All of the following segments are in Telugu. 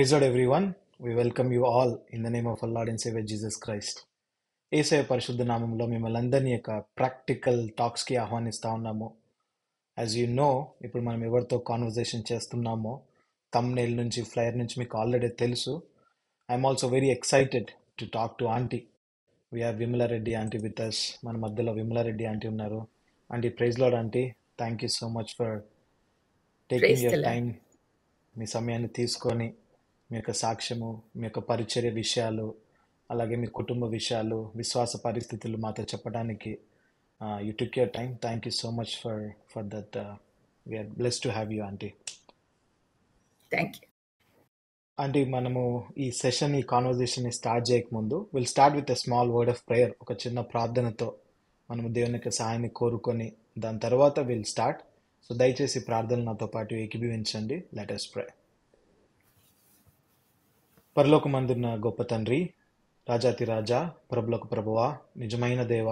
Praise God, everyone. We welcome you all in the name of our Lord and Savior Jesus Christ. ఏసయ పరిశుద్ధ నామంలో మిమ్మల్ని అందరినీ యొక్క ప్రాక్టికల్ టాక్స్కి ఆహ్వానిస్తా ఉన్నాము యాజ్ యూ నో ఇప్పుడు మనం ఎవరితో కాన్వర్జేషన్ చేస్తున్నామో తమ్నేల్ నుంచి ఫ్లైర్ నుంచి మీకు ఆల్రెడీ తెలుసు I'm also very excited to talk to aunty we have Vimala Reddy aunty with us మన మధ్యలో విమలా రెడ్డి ఆంటీ ఉన్నారు aunty praise Lord aunty thank you so much for taking praise the your Lord time మీ సమయాన్ని తీసుకొని మీ యొక్క సాక్ష్యము మీ యొక్క పరిచర్య విషయాలు అలాగే మీ కుటుంబ విషయాలు విశ్వాస పరిస్థితులు మాతో చెప్పడానికి you took your time thank you so much for for that we're blessed to have you aunty thank you aunty మనము ఈ సెషన్ ఈ కాన్వర్జేషన్ని స్టార్ట్ చేయకముందు will start with a small word of prayer ఒక చిన్న ప్రార్థనతో మనము దేవుని యొక్క సహాయాన్ని కోరుకొని దాని తర్వాత విల్ స్టార్ట్ సో దయచేసి ప్రార్థన నాతో పాటు ఏకీభవించండి లెట్ us pray పరలోకమందున్న గొప్ప తండ్రి రాజాతి రాజా ప్రభులకు ప్రభువా నిజమైన దేవ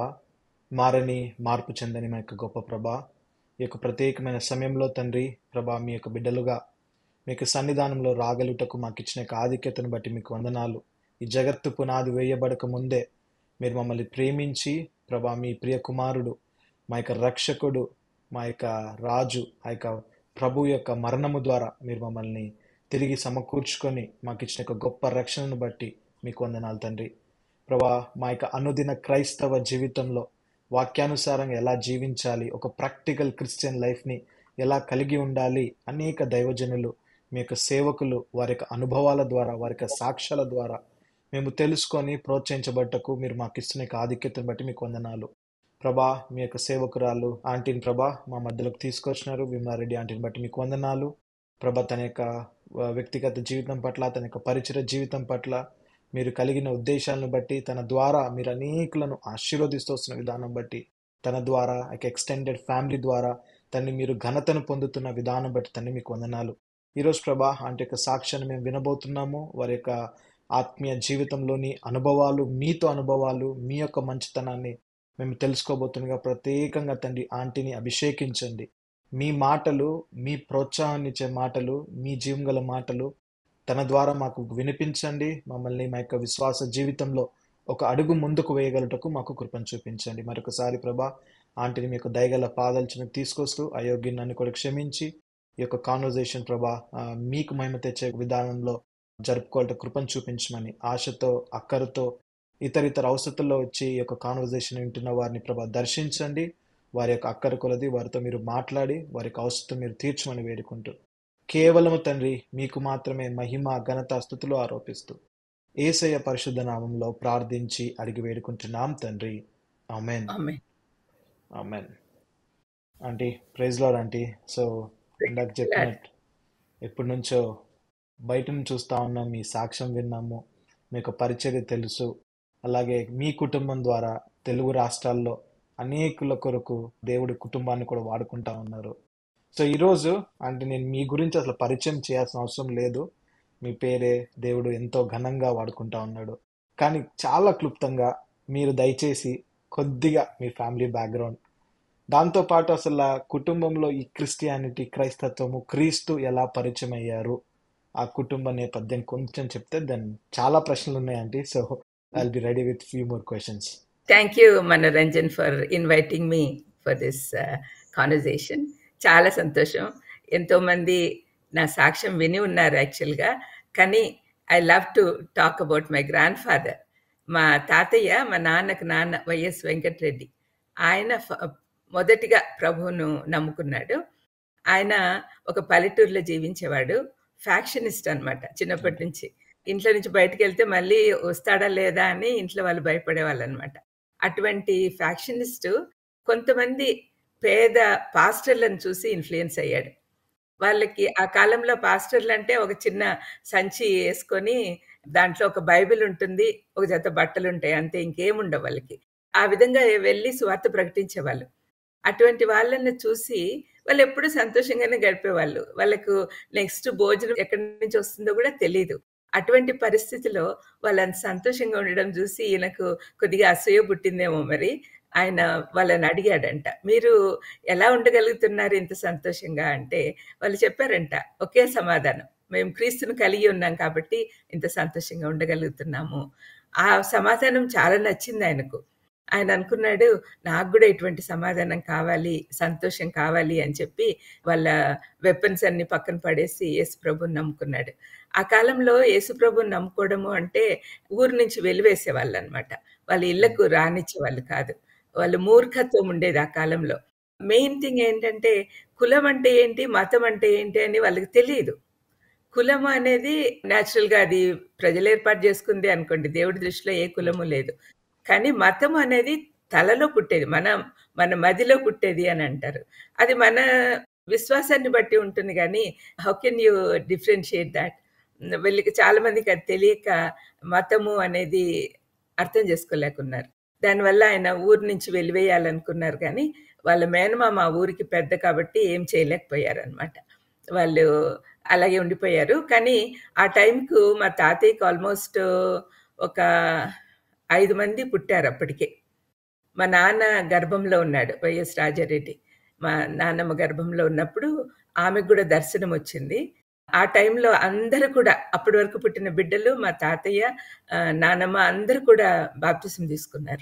మారని మార్పు చెందని మా యొక్క గొప్ప ప్రభా ఈ యొక్క ప్రత్యేకమైన సమయంలో తండ్రి ప్రభా మీ యొక్క బిడ్డలుగా మీ యొక్క సన్నిధానంలో రాగలుటకు మాకు ఇచ్చిన యొక్క ఆధిక్యతను బట్టి మీకు వందనాలు ఈ జగత్తు పునాది వేయబడక ముందే మీరు మమ్మల్ని ప్రేమించి ప్రభా మీ ప్రియ కుమారుడు మా యొక్క రక్షకుడు మా యొక్క రాజు ఆ యొక్క ప్రభు యొక్క మరణము ద్వారా మీరు మమ్మల్ని తిరిగి సమకూర్చుకొని మాకు ఇచ్చిన యొక్క గొప్ప రక్షణను బట్టి మీకు వందనాలు తండ్రి ప్రభా మా యొక్క అనుదిన క్రైస్తవ జీవితంలో వాక్యానుసారంగా ఎలా జీవించాలి ఒక ప్రాక్టికల్ క్రిస్టియన్ లైఫ్ని ఎలా కలిగి ఉండాలి అనేక దైవజనులు మీ యొక్క సేవకులు వారి యొక్క అనుభవాల ద్వారా వారి యొక్క సాక్ష్యాల ద్వారా మేము తెలుసుకొని ప్రోత్సహించబట్టకు మీరు మాకు ఇస్తున్న యొక్క ఆధిక్యతను బట్టి మీకు వందనాలు ప్రభా మీ యొక్క సేవకురాలు ఆంటీని ప్రభా మా మధ్యలోకి తీసుకొచ్చినారు విమలారెడ్డి ఆంటీని బట్టి మీకు వందనాలు ప్రభా తన యొక్క ఆ, వ్యక్తిగత జీవితం పట్ల తన యొక్క పరిచయ జీవితం పట్ల మీరు కలిగిన ఉద్దేశాలను బట్టి తన ద్వారా మీరు అనేకులను ఆశీర్వదిస్తూ వస్తున్న విధానం బట్టి తన ద్వారా ఒక ఎక్స్టెండెడ్ ఫ్యామిలీ ద్వారా తన్ని మీరు ఘనతను పొందుతున్న విధానం బట్టి తన్ని మీకు వందనాలు ఈరోజు ప్రభా అంటే యొక్క సాక్ష్యాన్ని మేము వినబోతున్నాము వారి యొక్క ఆత్మీయ జీవితంలోని అనుభవాలు మీతో అనుభవాలు మీ యొక్క మంచితనాన్ని మేము తెలుసుకోబోతుండగా ప్రత్యేకంగా తండ్రి ఆంటీని అభిషేకించండి మీ మాటలు మీ ప్రోత్సాహాన్ని ఇచ్చే మాటలు మీ జీవం గల మాటలు తన ద్వారా మాకు వినిపించండి మమ్మల్ని మా యొక్క విశ్వాస జీవితంలో ఒక అడుగు ముందుకు వేయగలటకు మాకు కృపను చూపించండి మరొకసారి ప్రభా ఆంటీని మీ యొక్క దయగల పాదల్చిన తీసుకొస్తూ అయోగ్యం నన్ను కూడా క్షమించి ఈ యొక్క కాన్వర్జేషన్ ప్రభా ఆ, మీకు మహిమ తెచ్చే విధానంలో జరుపుకోవటం కృపను చూపించమని ఆశతో అక్కరతో ఇతర ఇతర అవసరాల్లో వచ్చి ఈ యొక్క కాన్వర్జేషన్ వింటున్న వారిని ప్రభా దర్శించండి వారి యొక్క అక్కర కొలది వారితో మీరు మాట్లాడి వారి యొక్క అవసరం మీరు తీర్చమని వేడుకుంటూ కేవలము తండ్రి మీకు మాత్రమే మహిమ ఘనత స్థుతులు ఆరోపిస్తూ ఏసయ్య పరిశుద్ధ నామంలో ప్రార్థించి అడిగి వేడుకుంటున్నాం తండ్రి ఆమెన్ ఆమె amen aunty praise Lord aunty so ఇందాక చెప్పినట్టు ఎప్పటి నుంచో బయట నుంచి చూస్తా ఉన్నాం మీ సాక్ష్యం విన్నాము మీకు పరిచర్య తెలుసు అలాగే మీ కుటుంబం ద్వారా తెలుగు రాష్ట్రాల్లో అనేకుల కొరకు దేవుడి కుటుంబాన్ని కూడా వాడుకుంటా ఉన్నారు సో ఈరోజు అంటే నేను మీ గురించి అసలు పరిచయం చేయాల్సిన అవసరం లేదు మీ పేరే దేవుడు ఎంతో ఘనంగా వాడుకుంటా ఉన్నాడు కానీ చాలా క్లుప్తంగా మీరు దయచేసి కొద్దిగా మీ ఫ్యామిలీ బ్యాక్గ్రౌండ్ దాంతోపాటు అసలు ఆ కుటుంబంలో ఈ క్రిస్టియానిటీ క్రైస్తత్వము క్రీస్తు ఎలా పరిచయం అయ్యారు ఆ కుటుంబ నేపథ్యం కొంచెం చెప్తే దెన్ చాలా ప్రశ్నలు ఉన్నాయండి so I be ready with few more questions thank you Manoranjan for inviting me for this conversation చాలా సంతోషం ఎంతోమంది నా సాక్ష్యం విని ఉన్నారు యాక్చువల్గా కానీ I love to talk about my grandfather మా తాతయ్య మా నాన్నకు నాన్న వైఎస్ వెంకటరెడ్డి ఆయన ఫ- మొదటిగా ప్రభువును నమ్ముకున్నాడు ఆయన ఒక పల్లెటూరులో జీవించేవాడు ఫ్యాక్షనిస్ట్ అన్నమాట చిన్నప్పటి ఓకే నుంచి ఇంట్లో నుంచి బయటకు వెళ్తే మళ్ళీ వస్తాడా లేదా అని ఇంట్లో వాళ్ళు భయపడేవాళ్ళు అనమాట అటువంటి ఫ్యాక్షనిస్ట్ కొంతమంది పేద పాస్టర్లను చూసి ఇన్ఫ్లుయెన్స్ అయ్యాడు వాళ్ళకి ఆ కాలంలో పాస్టర్లు అంటే ఒక చిన్న సంచి వేసుకొని దాంట్లో ఒక బైబిల్ ఉంటుంది ఒక జత బట్టలు ఉంటాయి అంతే ఇంకేముండవు వాళ్ళకి ఆ విధంగా వెళ్ళి సువార్త ప్రకటించేవాళ్ళు అటువంటి వాళ్ళని చూసి వాళ్ళు ఎప్పుడూ సంతోషంగానే గడిపేవాళ్ళు వాళ్ళకు నెక్స్ట్ భోజనం ఎక్కడి నుంచి వస్తుందో కూడా తెలియదు అటువంటి పరిస్థితిలో వాళ్ళని సంతోషంగా ఉండడం చూసి ఈయనకు కొద్దిగా అసూయ పుట్టిందేమో మరి ఆయన వాళ్ళని అడిగాడంట మీరు ఎలా ఉండగలుగుతున్నారు ఇంత సంతోషంగా అంటే వాళ్ళు చెప్పారంట ఒకే సమాధానం మేము క్రీస్తును కలిగి ఉన్నాం కాబట్టి ఇంత సంతోషంగా ఉండగలుగుతున్నాము ఆ సమాధానం చాలా నచ్చింది ఆయనకు ఆయన అనుకున్నాడు నాకు కూడా ఇటువంటి సమాధానం కావాలి సంతోషం కావాలి అని చెప్పి వాళ్ళ వెపన్స్ అన్ని పక్కన పడేసి యేసు ప్రభుని నమ్ముకున్నాడు ఆ కాలంలో యేసు ప్రభుని నమ్ముకోవడము అంటే ఊరు నుంచి వెలివేసే వాళ్ళు అనమాట వాళ్ళ ఇళ్లకు రానిచ్చే వాళ్ళు కాదు వాళ్ళు మూర్ఖత్వం ఉండేది ఆ కాలంలో మెయిన్ థింగ్ ఏంటంటే కులం అంటే ఏంటి మతం అంటే ఏంటి అని వాళ్ళకి తెలియదు కులం అనేది న్యాచురల్గా అది ప్రజలు ఏర్పాటు చేసుకుంది అనుకోండి దేవుడి దృష్టిలో ఏ కులము లేదు కానీ మతం అనేది తలలో పుట్టేది మన మన మదిలో పుట్టేది అని అంటారు అది మన విశ్వాసాన్ని బట్టి ఉంటుంది కానీ how can you differentiate that వీళ్ళకి చాలా మందికి అది తెలియక మతము అనేది అర్థం చేసుకోలేకున్నారు దానివల్ల ఆయన ఊరు నుంచి వెలివేయాలనుకున్నారు కానీ వాళ్ళ మేనమామ ఆ ఊరికి పెద్ద కాబట్టి ఏం చేయలేకపోయారు అనమాట వాళ్ళు అలాగే ఉండిపోయారు కానీ ఆ టైంకు మా తాతయ్యకి ఆల్మోస్ట్ ఒక ఐదు మంది పుట్టారు అప్పటికే మా నాన్న గర్భంలో ఉన్నాడు వైఎస్ రాజారెడ్డి మా నాన్నమ్మ గర్భంలో ఉన్నప్పుడు ఆమెకు కూడా దర్శనం వచ్చింది ఆ టైంలో అందరూ కూడా అప్పటి వరకు పుట్టిన బిడ్డలు మా తాతయ్య ఆ, నానమ్మ అందరూ కూడా బాప్తిసం తీసుకున్నారు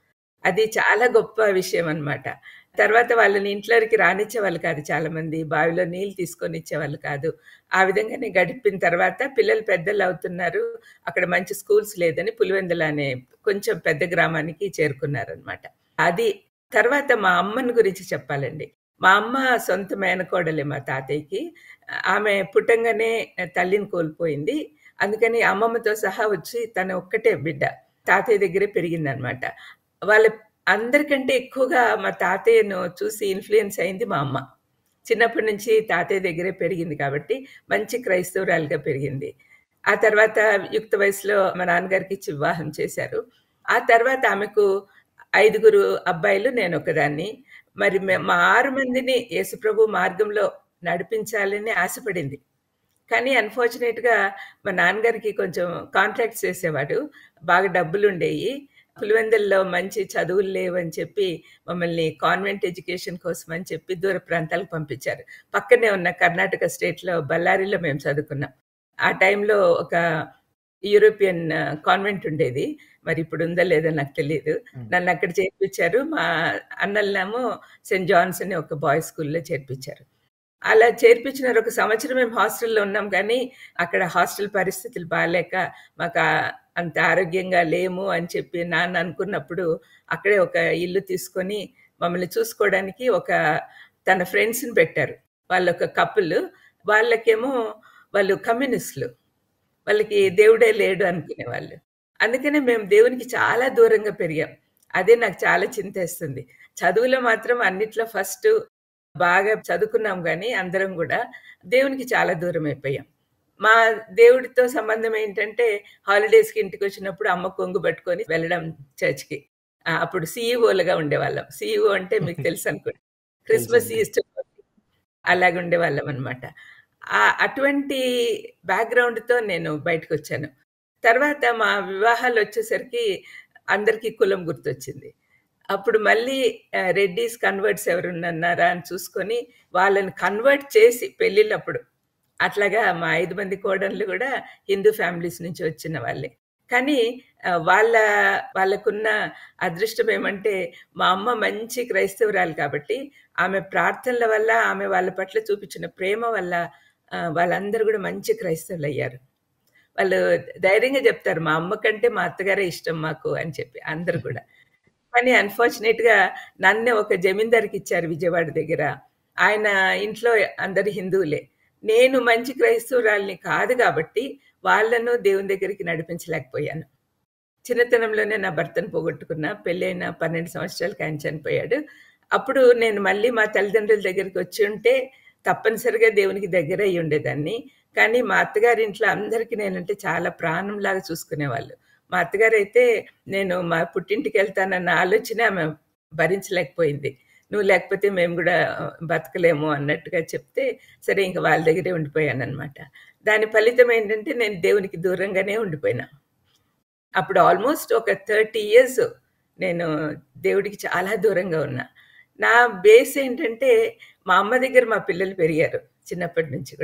అది చాలా గొప్ప విషయం అన్నమాట తర్వాత వాళ్ళని ఇంట్లోకి రానిచ్చేవాళ్ళు కాదు చాలా మంది బావిలో నీళ్ళు తీసుకొని ఇచ్చేవాళ్ళు కాదు ఆ విధంగానే గడిపిన తర్వాత పిల్లలు పెద్దలు అవుతున్నారు అక్కడ మంచి స్కూల్స్ లేదని పులివెందుల అనే కొంచెం పెద్ద గ్రామానికి చేరుకున్నారనమాట అది తర్వాత మా అమ్మని గురించి చెప్పాలండి మా అమ్మ సొంత మేనకోడలే మా తాతయ్యకి ఆమె పుట్టంగానే తల్లిని కోల్పోయింది అందుకని అమ్మమ్మతో సహా వచ్చి తన ఒక్కటే బిడ్డ తాతయ్య దగ్గరే పెరిగిందనమాట వాళ్ళ అందరికంటే ఎక్కువగా మా తాతయ్యను చూసి ఇన్ఫ్లుయెన్స్ అయింది మా అమ్మ చిన్నప్పటి నుంచి తాతయ్య దగ్గరే పెరిగింది కాబట్టి మంచి క్రైస్తవురాలుగా పెరిగింది ఆ తర్వాత యుక్త వయసులో మా నాన్నగారికి ఇచ్చి వివాహం చేశారు ఆ తర్వాత ఆమెకు ఐదుగురు అబ్బాయిలు నేను ఒకదాన్ని మరి మే- మా ఆరు మందిని యేసుప్రభు మార్గంలో నడిపించాలని ఆశపడింది కానీ అన్ఫార్చునేట్గా మా నాన్నగారికి కొంచెం కాంట్రాక్ట్స్ చేసేవాడు బాగా డబ్బులు ఉండేవి పులివెందుల్లో మంచి చదువులు లేవని చెప్పి మమ్మల్ని కాన్వెంట్ ఎడ్యుకేషన్ కోసం అని చెప్పి దూర ప్రాంతాలకు పంపించారు పక్కనే ఉన్న కర్ణాటక స్టేట్లో బళ్ళారిలో మేము చదువుకున్నాం ఆ టైంలో ఒక యూరోపియన్ కాన్వెంట్ ఉండేది మరి ఇప్పుడు ఉందో లేదో నాకు తెలియదు నన్ను అక్కడ చేర్పించారు మా అన్నల్నేమో సెయింట్ జాన్స్ అని ఒక బాయ్స్ స్కూల్లో చేర్పించారు అలా చేర్పించిన ఒక సంవత్సరం మేము హాస్టల్లో ఉన్నాం కానీ అక్కడ హాస్టల్ పరిస్థితులు బాగాలేక మాకు ఆ- అంత ఆరోగ్యంగా లేము అని చెప్పి నాన్న అనుకున్నప్పుడు అక్కడే ఒక ఇల్లు తీసుకొని మమ్మల్ని చూసుకోవడానికి ఒక తన ఫ్రెండ్స్ని పెట్టారు వాళ్ళ ఒక కపుల్ వాళ్ళకేమో వాళ్ళు కమ్యూనిస్టులు వాళ్ళకి దేవుడే లేడు అనుకునే వాళ్ళు అందుకనే మేము దేవునికి చాలా దూరంగా పెరిగాం అదే నాకు చాలా చింతేస్తుంది చదువులో మాత్రం అన్నిట్లో ఫస్ట్ బాగా చదువుకున్నాం కానీ అందరం కూడా దేవునికి చాలా దూరం అయిపోయాం మా దేవుడితో సంబంధం ఏంటంటే హాలిడేస్కి ఇంటికి వచ్చినప్పుడు అమ్మ కొంగు పట్టుకొని వెళ్ళడం చర్చ్కి ఆ, అప్పుడు సీఈఓలుగా ఉండేవాళ్ళం సీఈఓ అంటే మీకు తెలుసు అనుకోండి క్రిస్మస్ తెలుసండి. ఈస్టర్ అలాగే ఉండేవాళ్ళం అనమాట అటువంటి బ్యాక్గ్రౌండ్తో నేను బయటకు వచ్చాను తర్వాత మా వివాహాలు వచ్చేసరికి అందరికీ కులం గుర్తొచ్చింది అప్పుడు మళ్ళీ ఆ, రెడ్డిస్ కన్వర్ట్స్ ఎవరున్నారా అని చూసుకొని వాళ్ళని కన్వర్ట్ చేసి పెళ్ళిళ్ళప్పుడు అట్లాగా మా ఐదు మంది కోడళ్ళు కూడా హిందూ ఫ్యామిలీస్ నుంచి వచ్చిన వాళ్ళే కానీ ఆ, వాళ్ళ వాళ్ళకున్న అదృష్టం ఏమంటే మా అమ్మ మంచి క్రైస్తవురాలు కాబట్టి ఆమె ప్రార్థనల వల్ల ఆమె వాళ్ళ పట్ల చూపించిన ప్రేమ వల్ల ఆ, వాళ్ళందరూ కూడా మంచి క్రైస్తవులు అయ్యారు వాళ్ళు ధైర్యంగా చెప్తారు మా అమ్మ కంటే మా అత్తగారే ఇష్టం మాకు అని చెప్పి అందరు కూడా కానీ అన్ఫార్చునేట్ గా నన్నే ఒక జమీందారికి ఇచ్చారు విజయవాడ దగ్గర ఆయన ఇంట్లో అందరు హిందువులే నేను మంచి క్రైస్తవురాల్ని కాదు కాబట్టి వాళ్ళను దేవుని దగ్గరికి నడిపించలేకపోయాను చిన్నతనంలోనే నా భర్తను పోగొట్టుకున్నా పెళ్ళైన పన్నెండు సంవత్సరాలకి ఆయన చనిపోయాడు అప్పుడు నేను మళ్ళీ మా తల్లిదండ్రుల దగ్గరికి వచ్చి ఉంటే తప్పనిసరిగా దేవునికి దగ్గర అయ్యి ఉండేదాన్ని కానీ మా అత్తగారి ఇంట్లో అందరికీ నేనంటే చాలా ప్రాణంలాగా చూసుకునేవాళ్ళు మా అత్తగారు అయితే నేను మా పుట్టింటికి వెళ్తానన్న ఆలోచన ఆమె భరించలేకపోయింది నువ్వు లేకపోతే మేము కూడా బతకలేము అన్నట్టుగా చెప్తే సరే ఇంకా వాళ్ళ దగ్గరే ఉండిపోయాను అనమాట దాని ఫలితం ఏంటంటే నేను దేవునికి దూరంగానే ఉండిపోయినా అప్పుడు ఆల్మోస్ట్ ఒక థర్టీ ఇయర్స్ నేను దేవుడికి చాలా దూరంగా ఉన్నా నా బేస్ ఏంటంటే మా అమ్మ దగ్గర మా పిల్లలు పెరిగారు చిన్నప్పటి నుంచి కూడా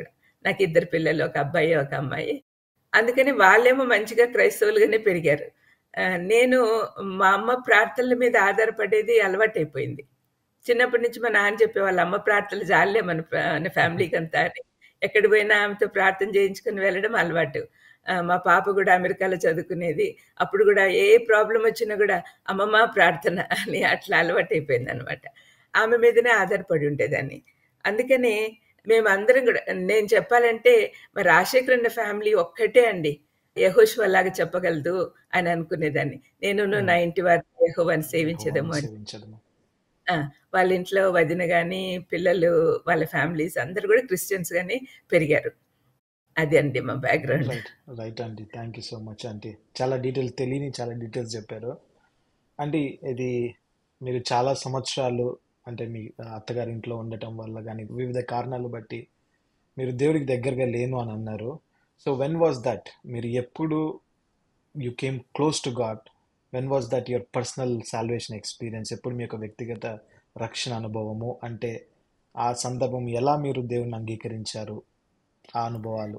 నాకు ఇద్దరు పిల్లలు ఒక అబ్బాయి ఒక అమ్మాయి అందుకని వాళ్ళేమో మంచిగా క్రైస్తవులుగానే పెరిగారు ఆ, నేను మా అమ్మ ప్రార్థనల మీద ఆధారపడేది అలవాటైపోయింది చిన్నప్పటి నుంచి మా నాన్న చెప్పేవాళ్ళు అమ్మ ప్రార్థనలు జాలే మన ఫ్యా- మన ఫ్యామిలీకి అంతా అని ఎక్కడికి పోయినా ఆమెతో ప్రార్థన చేయించుకుని వెళ్ళడం అలవాటు ఆ, మా పాప కూడా అమెరికాలో చదువుకునేది అప్పుడు కూడా ఏ ప్రాబ్లం వచ్చినా కూడా అమ్మమ్మ ప్రార్థన అని అట్లా అలవాటు అయిపోయింది అనమాట ఆమె మీదనే ఆధారపడి ఉండేదాన్ని అందుకని మేమందరం కూడా నేను చెప్పాలంటే మరి రాజశేఖర్ అన్న ఫ్యామిలీ ఒక్కటే అండి యహోష్వ లాగా చెప్పగలదు అని అనుకునేదాన్ని నేను Hmm. నా ఇంటి వారిని యెహోవాని సేవించేదేమో అని సేవించడము ఆ, వాళ్ళ ఇంట్లో వదిన కానీ పిల్లలు వాళ్ళ ఫ్యామిలీస్ అందరు కూడా క్రిస్టియన్స్ గానే పెరిగారు అది అండి మా బ్యాక్గ్రౌండ్ రైట్ రైట్ అండి thank you so much aunty చాలా డీటెయిల్స్ తెలియని చాలా డీటెయిల్స్ చెప్పారు అంటే ఇది మీరు చాలా సంవత్సరాలు అంటే మీ అత్తగారి ఇంట్లో ఉండటం వల్ల కానీ వివిధ కారణాలు బట్టి మీరు దేవుడికి దగ్గరగా లేను అని అన్నారు సో వెన్ వాజ్ దట్ మీరు ఎప్పుడు you came close to God when was that your personal salvation experience ఎప్పుడు మీ యొక్క వ్యక్తిగత రక్షణ అనుభవము అంటే ఆ సందర్భం ఎలా మీరు దేవుని అంగీకరించారు ఆ అనుభవాలు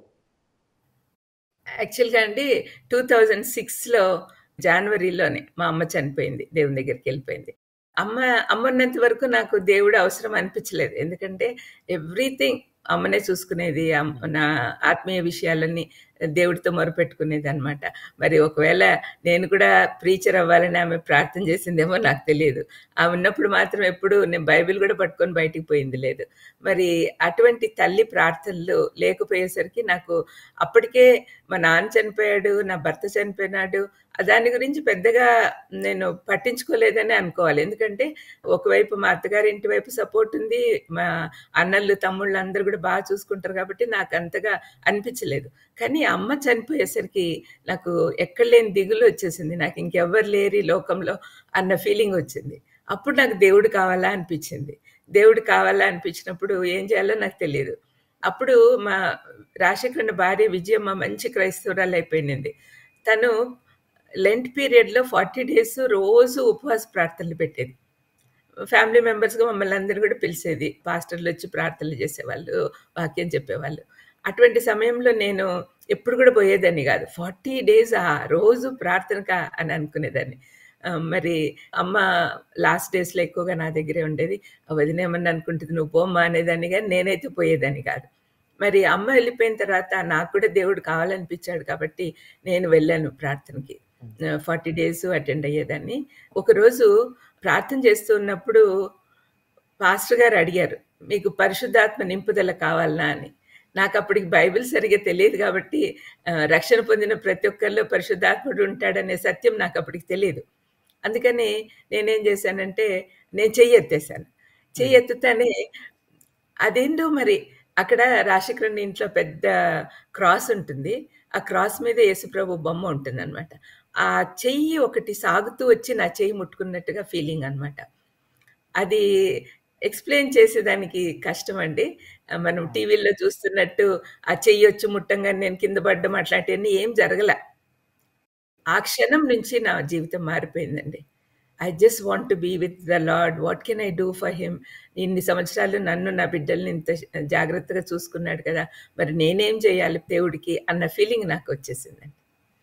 యాక్చువల్గా అండి టూ థౌజండ్ సిక్స్లో జనవరిలోనే మా అమ్మ చనిపోయింది దేవుని దగ్గరికి వెళ్ళిపోయింది అమ్మ అమ్మ ఉన్నంత వరకు నాకు దేవుడు అవసరం అనిపించలేదు ఎందుకంటే ఎవ్రీథింగ్ అమ్మనే చూసుకునేది అమ్మ- నా ఆత్మీయ విషయాలన్నీ దేవుడితో మొరపెట్టుకునేది అనమాట మరి ఒకవేళ నేను కూడా ప్రీచర్ అవ్వాలని ఆమె ప్రార్థన చేసిందేమో నాకు తెలియదు ఆమె ఉన్నప్పుడు మాత్రం ఎప్పుడు నేను బైబిల్ కూడా పట్టుకొని బయటికి పోయింది లేదు మరి అటువంటి తల్లి ప్రార్థనలు లేకపోయేసరికి నాకు అప్పటికే మా నాన్న చనిపోయాడు నా భర్త చనిపోయినాడు ఆ దాని గురించి పెద్దగా నేను పట్టించుకోలేదని అనుకోవాలి ఎందుకంటే ఒకవైపు మా అత్తగారి ఇంటి వైపు సపోర్ట్ ఉంది మా అన్నళ్ళు తమ్ముళ్ళు అందరూ కూడా బాగా చూసుకుంటారు కాబట్టి నాకు అంతగా అనిపించలేదు కానీ అమ్మ చనిపోయేసరికి నాకు ఎక్కడ లేని దిగులు వచ్చేసింది నాకు ఇంకెవ్వరు లేరు ఈ లోకంలో అన్న ఫీలింగ్ వచ్చింది అప్పుడు నాకు దేవుడు కావాలా అనిపించింది దేవుడు కావాలా అనిపించినప్పుడు ఏం చేయాలో నాకు తెలియదు అప్పుడు మా రాజశేఖరన్ భార్య విజయమ్మ మంచి క్రైస్తవురాలు అయిపోయింది తను లెంట్ పీరియడ్లో ఫార్టీ డేస్ రోజు ఉపవాస ప్రార్థనలు పెట్టేది ఫ్యామిలీ మెంబర్స్గా మమ్మల్ని అందరూ కూడా పిలిచేది పాస్టర్లు వచ్చి ప్రార్థనలు చేసేవాళ్ళు వాక్యం చెప్పేవాళ్ళు అటువంటి సమయంలో నేను ఎప్పుడు కూడా పోయేదాన్ని కాదు ఫార్టీ డేస్ ఆ రోజు ప్రార్థనకా అని అనుకునేదాన్ని ఆ, మరి అమ్మ లాస్ట్ డేస్లో ఎక్కువగా నా దగ్గరే ఉండేది వదినేమని అనుకుంటుంది నువ్వు పోమ్మా అనేదాన్ని కానీ నేనైతే పోయేదాన్ని కాదు మరి అమ్మ వెళ్ళిపోయిన తర్వాత నాకు కూడా దేవుడు కావాలనిపించాడు కాబట్టి నేను వెళ్ళాను ప్రార్థనకి ఫార్టీ డేస్ అటెండ్ అయ్యేదాన్ని ఒకరోజు ప్రార్థన చేస్తూ ఉన్నప్పుడు పాస్టర్ గారు అడిగారు మీకు పరిశుద్ధాత్మ నింపుదల కావాలనా అని నాకు అప్పటికి బైబిల్ సరిగా తెలియదు కాబట్టి ఆ, రక్షణ పొందిన ప్రతి ఒక్కరిలో పరిశుద్ధాత్ముడు ఉంటాడనే సత్యం నాకు అప్పటికి తెలియదు అందుకని నేనేం చేశానంటే నేను చెయ్యి ఎత్తేసాను చెయ్యి ఎత్తుతానే అదేంటో మరి అక్కడ రాశికరణ్ ఇంట్లో పెద్ద క్రాస్ ఉంటుంది ఆ క్రాస్ మీద యేసుప్రభు బొమ్మ ఉంటుంది అనమాట ఆ చెయ్యి ఒకటి సాగుతూ వచ్చి నా చెయ్యి ముట్టుకున్నట్టుగా ఫీలింగ్ అనమాట అది ఎక్స్ప్లెయిన్ చేసేదానికి కష్టం అండి మనం టీవీలో చూస్తున్నట్టు ఆ చెయ్యి వచ్చి ముట్టంగా నేను కింద పడ్డం అట్లాంటివన్నీ ఏం జరగల ఆ క్షణం నుంచి నా జీవితం మారిపోయిందండి I just want to be with the Lord what can I do for him ఇన్ని సంవత్సరాలు నన్ను నా బిడ్డల్ని ఇంత జాగ్రత్తగా చూసుకున్నాడు కదా మరి నేనేం చేయాలి దేవుడికి అన్న ఫీలింగ్ నాకు వచ్చేసిందండి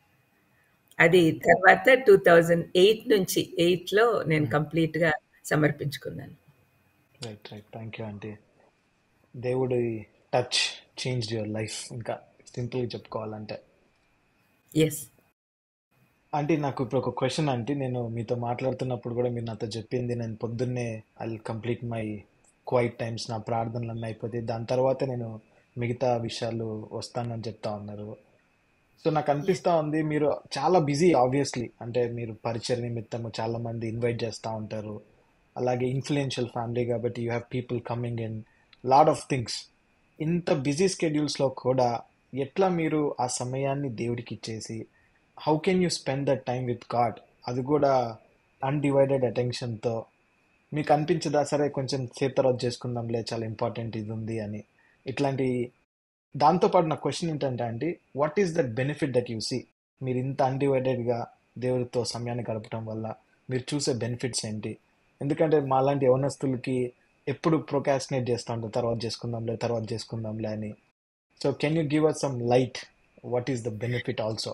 అది తర్వాత టూ థౌజండ్ ఎయిట్ నుంచి ఎయిట్లో నేను కంప్లీట్గా సమర్పించుకున్నాను right right thank you aunty దేవుడి టచ్ చేంజ్ యువర్ లైఫ్ ఇంకా సింపుల్గా చెప్పుకోవాలంటే ఎస్ ఆంటీ నాకు ఇప్పుడు ఒక క్వశ్చన్ ఆంటీ నేను మీతో మాట్లాడుతున్నప్పుడు కూడా మీరు నాతో చెప్పింది నేను పొద్దున్నే I complete my quiet times నా ప్రార్థనలు అన్నీ అయిపోతాయి దాని తర్వాత నేను మిగతా విషయాలు వస్తానని చెప్తా ఉన్నారు సో నాకు అనిపిస్తూ ఉంది మీరు చాలా బిజీ ఆబ్వియస్లీ అంటే మీరు పరిచయ నిమిత్తము చాలా మంది ఇన్వైట్ చేస్తూ ఉంటారు అలాగే ఇన్ఫ్లుయెన్షియల్ ఫ్యామిలీ కాబట్టి you have people coming in lot of things ఇంత బిజీ స్కెడ్యూల్స్లో కూడా ఎట్లా మీరు ఆ సమయాన్ని దేవుడికి ఇచ్చేసి how can you spend that time with God అది కూడా అన్డివైడెడ్ అటెన్షన్తో మీకు అనిపించదా సరే కొంచెం సేపు తర్వాత చేసుకుందాంలే చాలా ఇంపార్టెంట్ ఇది ఉంది అని ఇట్లాంటి దాంతోపాటు నా క్వశ్చన్ ఏంటంటే అండి what is that benefit that you see మీరు ఇంత అన్డివైడెడ్గా దేవుడితో సమయాన్ని గడపడం వల్ల మీరు చూసే బెనిఫిట్స్ ఏంటి ఎందుకంటే మాలాంటి యవనస్తులకి ఎప్పుడు ప్రొకాస్టినేట్ చేస్తూ ఉంటారు తర్వాత చేసుకుందాంలే తర్వాత చేసుకుందాంలే అని so can you give us some light what is the benefit also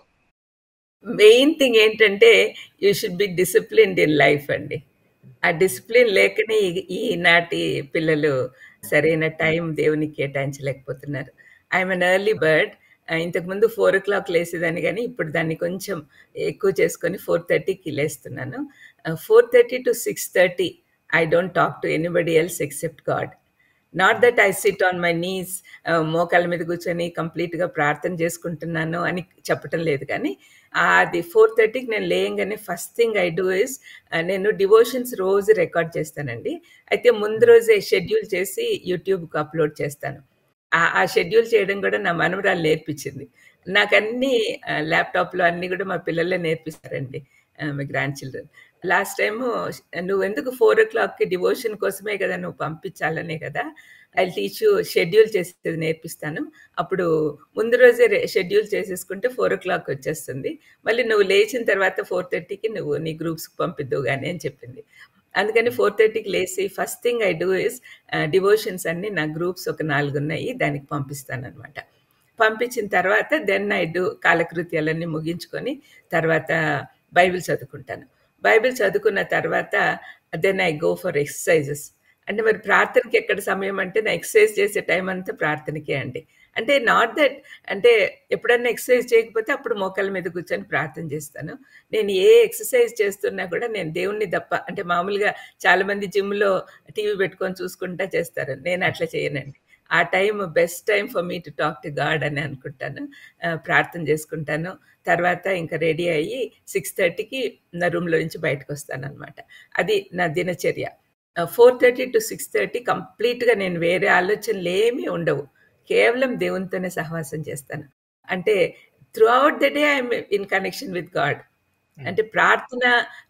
main thing ఏంటంటే you should be disciplined in life అండి ఆ డిసిప్లిన్ లేకనే ఈ- ఈనాటి పిల్లలు సరైన టైం దేవునికి కేటాయించలేకపోతున్నారు ఐఎమ్ అన్ ఎర్లీ బర్డ్ ఇంతకుముందు ఫోర్ ఓ క్లాక్ లేసేదాన్ని కానీ ఇప్పుడు దాన్ని కొంచెం ఎక్కువ చేసుకొని ఫోర్ థర్టీకి లేస్తున్నాను four thirty to six thirty I don't talk to anybody else except God not that I sit on my knees మోకాళ్ళ మీద కూర్చొని కంప్లీట్గా ప్రార్థన చేసుకుంటున్నాను అని చెప్పటం లేదు కానీ అది ఫోర్ థర్టీకి నేను లేయంగానే first thing I do is నేను డివోషన్స్ రోజు రికార్డ్ చేస్తానండి అయితే ముందు రోజే షెడ్యూల్ చేసి యూట్యూబ్కి అప్లోడ్ చేస్తాను ఆ- ఆ షెడ్యూల్ చేయడం కూడా నా మనవరాలు నేర్పించింది నాకు అన్ని ల్యాప్టాప్లో అన్ని కూడా మా పిల్లలే నేర్పిస్తారండి ఆ, మీ గ్రాండ్ చిల్డ్రన్ లాస్ట్ టైము నువ్వు ఎందుకు ఫోర్ ఓ క్లాక్కి డివోషన్ కోసమే కదా నువ్వు పంపించాలనే కదా ఐ టీచ్ షెడ్యూల్ చేసేది నేర్పిస్తాను అప్పుడు ముందు రోజే షెడ్యూల్ చేసేసుకుంటే ఫోర్ ఓ క్లాక్ వచ్చేస్తుంది మళ్ళీ నువ్వు లేచిన తర్వాత ఫోర్ థర్టీకి నువ్వు నీ గ్రూప్స్కి పంపిద్దు కానీ అని చెప్పింది అందుకని ఫోర్ థర్టీకి లేచి first thing I do is devotions అన్ని నా గ్రూప్స్ ఒక నాలుగు ఉన్నాయి దానికి పంపిస్తాను అనమాట పంపించిన తర్వాత దెన్ ఐ డూ కాలకృత్యాలన్నీ ముగించుకొని తర్వాత బైబిల్ చదువుకుంటాను బైబిల్ చదువుకున్న తర్వాత then I go for exercises అంటే మరి ప్రార్థనకి ఎక్కడ సమయం అంటే నా ఎక్సర్సైజ్ చేసే టైం అంతా ప్రార్థనకే అండి అంటే నాట్ దట్ అంటే ఎప్పుడన్నా ఎక్సర్సైజ్ చేయకపోతే అప్పుడు మోకాళ్ళ మీద కూర్చొని ప్రార్థన చేస్తాను నేను ఏ ఎక్సర్సైజ్ చేస్తున్నా కూడా నేను దేవుణ్ణి తప్ప అంటే మామూలుగా చాలా మంది జిమ్లో టీవీ పెట్టుకొని చూసుకుంటా చేస్తారు నేను అట్లా చేయనండి ఆ time best time for me to talk to God అని అనుకుంటాను ఆ, ప్రార్థన చేసుకుంటాను తర్వాత ఇంకా రెడీ అయ్యి సిక్స్ థర్టీకి నా రూమ్లో నుంచి బయటకు వస్తాను అనమాట అది నా దినచర్య four thirty to six thirty కంప్లీట్గా నేను వేరే ఆలోచనలు ఏమీ ఉండవు కేవలం దేవునితోనే సహవాసం చేస్తాను అంటే throughout the day I'm in connection with God అంటే ప్రార్థన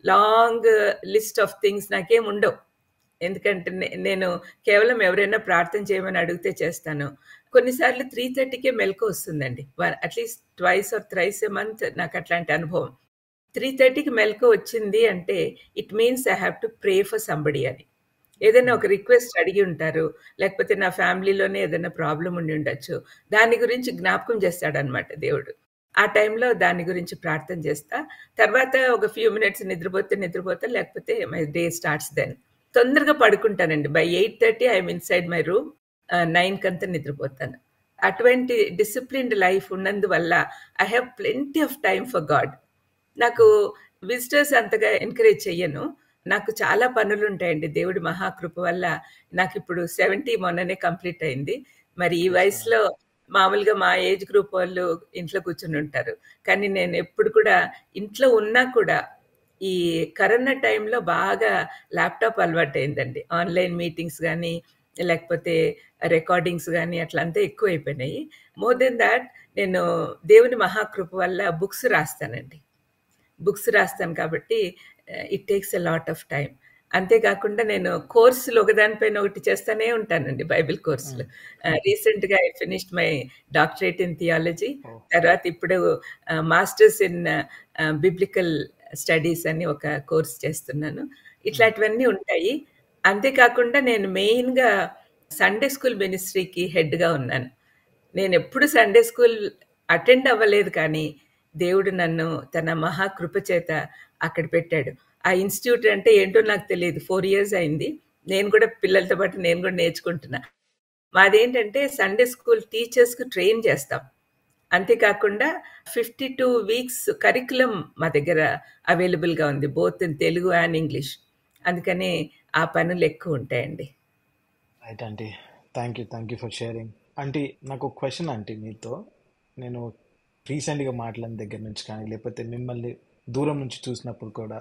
లాంగ్ లిస్ట్ ఆఫ్ థింగ్స్ నాకేం ఉండవు ఎందుకంటే నే- నేను కేవలం ఎవరైనా ప్రార్థన చేయమని అడిగితే చేస్తాను కొన్నిసార్లు త్రీ థర్టీకే మెలకు వస్తుందండి at least twice or thrice a month నాకు అట్లాంటి అనుభవం త్రీ థర్టీకి మెలకు వచ్చింది అంటే it means I have to pray for somebody అని ఏదైనా ఒక రిక్వెస్ట్ అడిగి ఉంటారు లేకపోతే నా ఫ్యామిలీలోనే ఏదైనా ప్రాబ్లం ఉండి ఉండొచ్చు దాని గురించి జ్ఞాపకం చేస్తాడనమాట దేవుడు ఆ టైంలో దాని గురించి ప్రార్థన చేస్తా తర్వాత ఒక ఫ్యూ మినిట్స్ నిద్రపోతే నిద్రపోతా లేకపోతే మై డే స్టార్ట్స్ దెన్ తొందరగా పడుకుంటానండి by eight thirty I'm inside my room nine కంతా నిద్రపోతాను అటువంటి డిసిప్లిన్డ్ లైఫ్ ఉన్నందువల్ల I have plenty of time for God నాకు విజిటర్స్ అంతగా ఎంకరేజ్ చెయ్యను నాకు చాలా పనులు ఉంటాయండి దేవుడి మహాకృప వల్ల నాకు ఇప్పుడు సెవెంటీ మొన్ననే కంప్లీట్ అయింది మరి ఈ వయసులో మామూలుగా మా ఏజ్ గ్రూప్ వాళ్ళు ఇంట్లో కూర్చుని ఉంటారు కానీ నేను ఎప్పుడు కూడా ఇంట్లో ఉన్నా కూడా ఈ కరోనా టైంలో బాగా ల్యాప్టాప్ అలవాటు అయిందండి ఆన్లైన్ మీటింగ్స్ కానీ లేకపోతే రికార్డింగ్స్ కానీ అట్లా అంతా ఎక్కువ అయిపోయినాయి మోర్ దెన్ దాట్ నేను దేవుని మహాకృప వల్ల బుక్స్ రాస్తానండి బుక్స్ రాస్తాను కాబట్టి it takes a lot of time అంతేకాకుండా నేను కోర్సులు ఒకదానిపైన ఒకటి చేస్తూనే ఉంటానండి బైబిల్ కోర్సులు రీసెంట్గా I finished my doctorate in theology తర్వాత ఇప్పుడు మాస్టర్స్ ఇన్ బిబ్లికల్ స్టడీస్ అని ఒక కోర్స్ చేస్తున్నాను ఇట్లాంటివన్నీ ఉంటాయి అంతేకాకుండా నేను మెయిన్గా సండే స్కూల్ మినిస్ట్రీకి హెడ్గా ఉన్నాను నేను ఎప్పుడు సండే స్కూల్ అటెండ్ అవ్వలేదు కానీ దేవుడు నన్ను తన మహాకృప చేత అక్కడ పెట్టాడు ఆ ఇన్స్టిట్యూట్ అంటే ఏంటో నాకు తెలియదు ఫోర్ ఇయర్స్ అయింది నేను కూడా పిల్లలతో పాటు నేను కూడా నేర్చుకుంటున్నా మాదేంటంటే సండే స్కూల్ టీచర్స్కి ట్రైన్ చేస్తాం అంతేకాకుండా ఫిఫ్టీ టూ వీక్స్ కరికులం మా దగ్గర అవైలబుల్గా ఉంది both in Telugu and English అందుకని ఆ పనులు ఎక్కువ ఉంటాయండి right aunty thank you thank you for sharing aunty నాకు ఒక క్వశ్చన్ ఆంటీ మీతో నేను రీసెంట్గా మాట్లాడిన దగ్గర నుంచి కానీ లేకపోతే మిమ్మల్ని దూరం నుంచి చూసినప్పుడు కూడా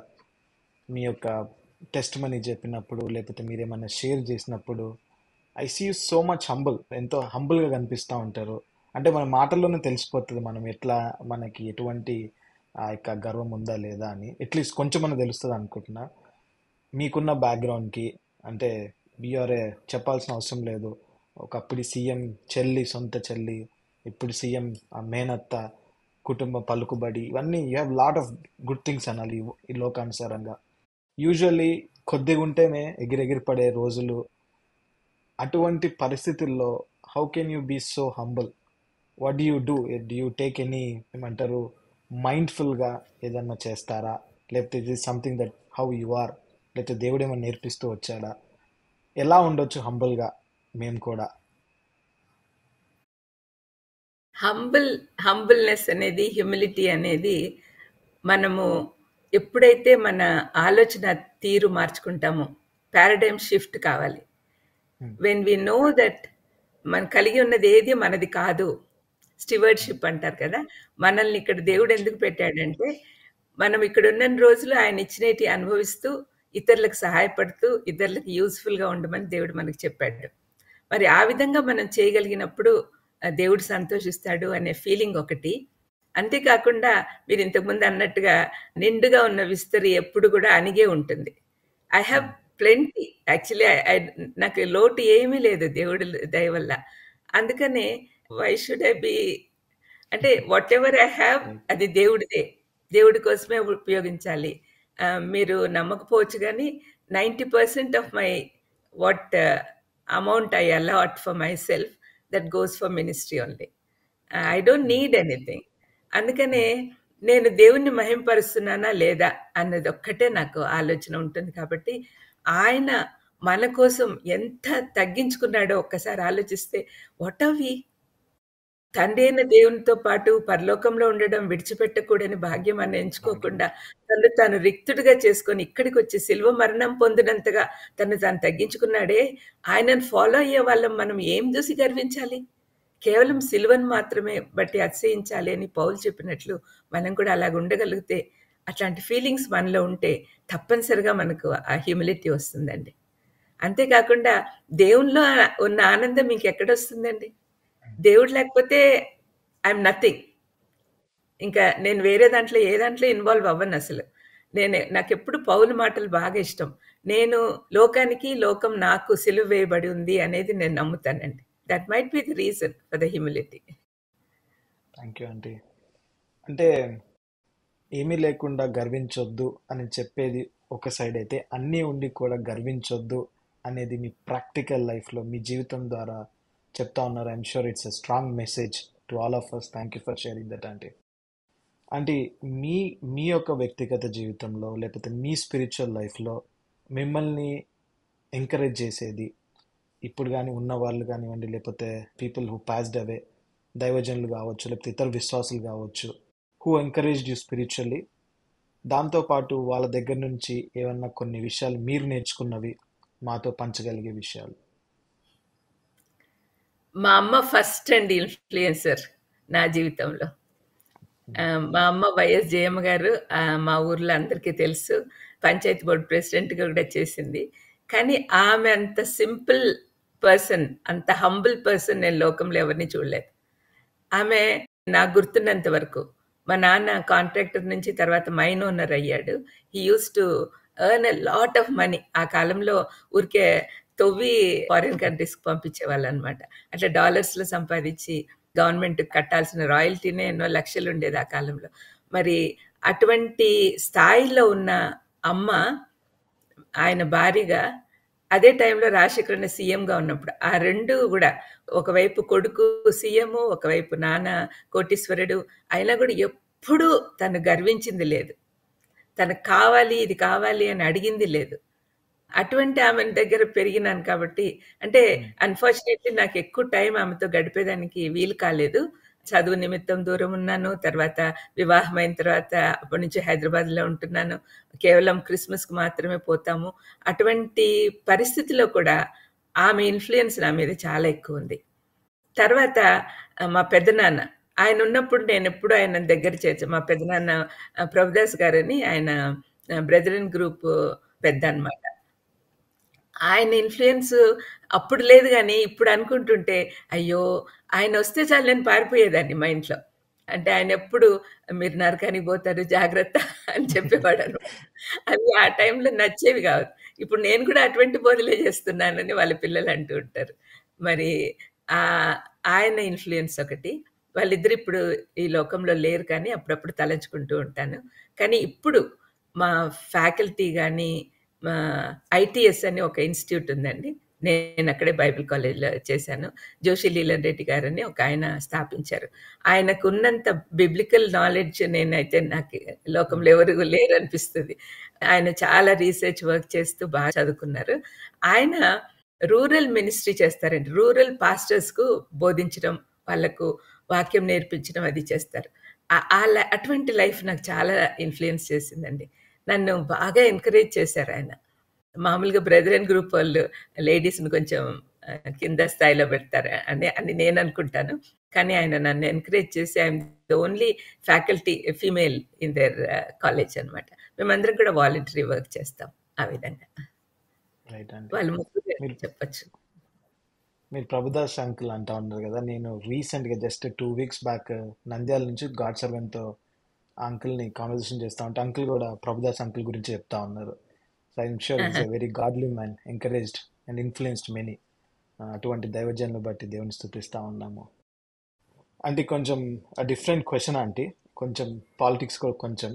మీ యొక్క టెస్ట్ మనీ చెప్పినప్పుడు లేకపోతే మీరు ఏమైనా షేర్ చేసినప్పుడు I see you so much humble ఎంతో హంబుల్గా కనిపిస్తూ ఉంటారు అంటే మన మాటల్లోనే తెలిసిపోతుంది మనం ఎట్లా మనకి ఎటువంటి ఆ యొక్క గర్వం ఉందా లేదా అని అట్లీస్ట్ కొంచెం మన తెలుస్తుంది అనుకుంటున్నా మీకున్న బ్యాక్గ్రౌండ్కి అంటే బీఆర్ఏ చెప్పాల్సిన అవసరం లేదు ఒకప్పుడు సీఎం చెల్లి సొంత చెల్లి ఇప్పుడు సీఎం మేనత్త కుటుంబ పలుకుబడి ఇవన్నీ you have lot of good things అనాలి ఈ- ఈ లోకానుసారంగా యూజువల్లీ కొద్దిగా ఉంటేనే ఎగిరెగిరి పడే రోజులు అటువంటి పరిస్థితుల్లో how can you be so humble what do you do do you take any ఏమంటారు మైండ్ఫుల్గా ఏదన్నా చేస్తారా లేకపోతే ఇది something that how you are లేకపోతే దేవుడు ఏమైనా నేర్పిస్తూ వచ్చాడా ఎలా ఉండొచ్చు హంబుల్గా మేము కూడా హంబుల్ హంబుల్నెస్ అనేది హ్యూమిలిటీ అనేది మనము ఎప్పుడైతే మన ఆలోచన తీరు మార్చుకుంటామో పారాడైమ్ షిఫ్ట్ కావాలి వెన్ వి నో దట్ మన కలిగి ఉన్నది ఏది మనది కాదు స్టివర్డ్షిప్ అంటారు కదా మనల్ని ఇక్కడ దేవుడు ఎందుకు పెట్టాడంటే మనం ఇక్కడ ఉన్న రోజులు ఆయన ఇచ్చినవి అనుభవిస్తూ ఇతరులకు సహాయపడుతూ ఇతరులకు యూస్ఫుల్గా ఉండమని దేవుడు మనకు చెప్పాడు మరి ఆ విధంగా మనం చేయగలిగినప్పుడు ఆ, దేవుడు సంతోషిస్తాడు అనే ఫీలింగ్ ఒకటి అంతేకాకుండా మీరు ఇంతకుముందు అన్నట్టుగా నిండుగా ఉన్న విస్తరి ఎప్పుడు కూడా అణిగే ఉంటుంది ఐ హ్యావ్ ప్లెంటీ యాక్చువల్లీ నాకు లోటు ఏమీ లేదు దేవుడి దయ వల్ల అందుకనే వై షుడ్ ఐ బి అంటే వాట్ ఎవర్ ఐ హ్యావ్ అది దేవుడిదే దేవుడి కోసమే ఉపయోగించాలి ఆ, మీరు నమ్మకపోవచ్చు కానీ ninety percent of my what amount I allot for myself that goes for ministry only I don't need anything అందుకనే నేను దేవుణ్ణి మహింపరుస్తున్నానా లేదా అన్నది ఒక్కటే నాకు ఆలోచన ఉంటుంది కాబట్టి ఆయన మన కోసం ఎంత తగ్గించుకున్నాడో ఒక్కసారి ఆలోచిస్తే వాట్ ఆర్ వి తండ్రి అయిన దేవునితో పాటు పరలోకంలో ఉండడం విడిచిపెట్టకూడని భాగ్యం అని ఎంచుకోకుండా తను తాను రిక్తుడిగా చేసుకొని ఇక్కడికి వచ్చి శిల్వ మరణం పొందినంతగా తను తాను తగ్గించుకున్నాడే ఆయనను ఫాలో అయ్యే వాళ్ళం మనం ఏం చూసి గర్వించాలి కేవలం సిలువను మాత్రమే బట్టి అతిశయించాలి అని పౌలు చెప్పినట్లు మనం కూడా అలాగ ఉండగలిగితే అట్లాంటి ఫీలింగ్స్ మనలో ఉంటే తప్పనిసరిగా మనకు ఆ హ్యూమిలిటీ వస్తుందండి అంతేకాకుండా దేవునిలో ఉన్న ఆనందం మీకు ఎక్కడొస్తుందండి దేవుడు లేకపోతే ఐఎమ్ నథింగ్ ఇంకా నేను వేరే దాంట్లో ఏ దాంట్లో ఇన్వాల్వ్ అవ్వను అసలు నేను నాకు ఎప్పుడు పౌలు మాటలు బాగా ఇష్టం నేను లోకానికి లోకం నాకు సిలువ వేయబడి ఉంది అనేది నేను నమ్ముతానండి that might be the reason for the humility thank you aunty అంటే ఏమీ లేకుండా గర్వించొద్దు అని చెప్పేది ఒక సైడ్ అయితే అన్నీ ఉండి కూడా గర్వించొద్దు అనేది మీ ప్రాక్టికల్ లైఫ్లో మీ జీవితం ద్వారా చెప్తా ఉన్నారు I'm sure it's a strong message to all of us thank you for sharing that aunty అంటే మీ మీ యొక్క వ్యక్తిగత జీవితంలో లేకపోతే మీ స్పిరిచువల్ లైఫ్లో మిమ్మల్ని ఎంకరేజ్ చేసేది ఇప్పుడు కానీ ఉన్న వాళ్ళు కానివ్వండి లేకపోతే పీపుల్ హూ పాస్డ్ అవే దైవజనులు కావచ్చు లేకపోతే ఇతర విశ్వాసులు కావచ్చు హూ ఎంకరేజ్ యూ స్పిరిచువల్లీ దాంతోపాటు వాళ్ళ దగ్గర నుంచి ఏమన్నా కొన్ని విషయాలు మీరు నేర్చుకున్నవి మాతో పంచగలిగే విషయాలు మా అమ్మ ఫస్ట్ అండ్ ఇన్ఫ్లుయెన్సర్ నా జీవితంలో ఆ, మా అమ్మ వైఎస్ జయమ్మ గారు ఆ, మా ఊర్లో అందరికీ తెలుసు పంచాయతీ బోర్డు ప్రెసిడెంట్గా కూడా చేసింది కానీ ఆమె అంత సింపుల్ పర్సన్ అంత హంబుల్ పర్సన్ నేను లోకంలో ఎవరిని చూడలేదు ఆమె నాకు గుర్తున్నంత వరకు మా నాన్న కాంట్రాక్టర్ నుంచి తర్వాత మైన్ ఓనర్ అయ్యాడు he used to earn a lot of money ఆ కాలంలో ఊరికే తవ్వి ఫారిన్ కంట్రీస్కి పంపించేవాళ్ళు అనమాట అట్లా డాలర్స్లో సంపాదించి గవర్నమెంట్ కట్టాల్సిన రాయల్టీనే ఎన్నో లక్షలు ఉండేది ఆ కాలంలో మరి అటువంటి స్థాయిలో ఉన్న అమ్మ ఆయన భారీగా అదే టైంలో రాజశేఖరన్ సీఎంగా ఉన్నప్పుడు ఆ రెండు కూడా ఒకవైపు కొడుకు సీఎం ఒకవైపు నాన్న కోటీశ్వరుడు అయినా కూడా ఎప్పుడూ తను గర్వించింది లేదు తనకు కావాలి ఇది కావాలి అని అడిగింది లేదు అటువంటి ఆమె దగ్గర పెరిగినాను కాబట్టి అంటే అన్ఫార్చునేట్లీ నాకు ఎక్కువ టైం ఆమెతో గడిపేదానికి వీలు కాలేదు చదువు నిమిత్తం దూరం ఉన్నాను తర్వాత వివాహం అయిన తర్వాత అప్పటి నుంచి హైదరాబాద్లో ఉంటున్నాను కేవలం క్రిస్మస్కి మాత్రమే పోతాము అటువంటి పరిస్థితిలో కూడా ఆమె ఇన్ఫ్లుయెన్స్ నా మీద చాలా ఎక్కువ ఉంది తర్వాత ఆ, మా పెద్దనాన్న ఆయన ఉన్నప్పుడు నేను ఎప్పుడు ఆయన దగ్గర చేర్చా మా పెద్దనాన్న ఆ, ప్రభుదాస్ గారని ఆయన బ్రదరన్ గ్రూప్ పెద్ద అన్నమాట ఆయన ఇన్ఫ్లుయెన్స్ అప్పుడు లేదు కానీ ఇప్పుడు అనుకుంటుంటే అయ్యో ఆయన వస్తే చాలు నేను పారిపోయేదాన్ని మా ఇంట్లో అంటే ఆయన ఎప్పుడు మీరు నరకానికి పోతారు జాగ్రత్త అని చెప్పేవాడు అనమాట అవి ఆ టైంలో నచ్చేవి కాదు ఇప్పుడు నేను కూడా అటువంటి బోధలే చేస్తున్నానని వాళ్ళ పిల్లలు అంటూ ఉంటారు మరి ఆ ఆయన ఇన్ఫ్లుయెన్స్ ఒకటి వాళ్ళిద్దరు ఇప్పుడు ఈ లోకంలో లేరు కానీ అప్పుడప్పుడు తలంచుకుంటూ ఉంటాను కానీ ఇప్పుడు మా ఫ్యాకల్టీ కానీ మా ఐటీఎస్ అని ఒక ఇన్స్టిట్యూట్ ఉందండి నేను అక్కడే బైబిల్ కాలేజ్లో చేశాను జోషి లీలన్ రెడ్డి గారని ఒక ఆయన స్థాపించారు ఆయనకు ఉన్నంత బిబ్లికల్ నాలెడ్జ్ నేనైతే నాకు లోకంలో ఎవరు లేరు అనిపిస్తుంది ఆయన చాలా రీసెర్చ్ వర్క్ చేస్తూ బాగా చదువుకున్నారు ఆయన రూరల్ మినిస్ట్రీ చేస్తారండి రూరల్ పాస్టర్స్కు బోధించడం వాళ్ళకు వాక్యం నేర్పించడం అది చేస్తారు ఆ- ఆ లై- అటువంటి లైఫ్ నాకు చాలా ఇన్ఫ్లుయెన్స్ చేసిందండి నన్ను బాగా ఎంకరేజ్ చేశారు ఆయన మామూలుగా బ్రదర్ అండ్ గ్రూప్ వాళ్ళు లేడీస్ని కొంచెం ఆ, కింద స్థాయిలో పెడతారు అని అని నేను అనుకుంటాను కానీ ఆయన నన్ను ఎంకరేజ్ చేసి I'm the only faculty female in their college అనమాట మేమందరం కూడా వాలంటరీ వర్క్ చేస్తాం ఆ విధంగా రైట్ అండి వాళ్ళు ముగ్గురు మీరు చెప్పచ్చు మీరు ప్రభుదాస్ అంకుల్ అంటా ఉన్నారు కదా నేను రీసెంట్గా just two weeks back Nandyal నుంచి గాడ్ సర్వెంట్తో ఆ అంకుల్ని కాన్వర్జేషన్ చేస్తా ఉంటే అంకుల్ కూడా ప్రభుదాస్ అంకుల్ గురించి చెప్తా ఉన్నారు so I'm sure it's a very godly man encouraged and influenced many అటువంటి దైవజన్లు బట్టి దేవుని స్థుతిస్తూ ఉన్నాము అంటే కొంచెం డిఫరెంట్ క్వశ్చన్ ఆంటీ కొంచెం పాలిటిక్స్ కూడా కొంచెం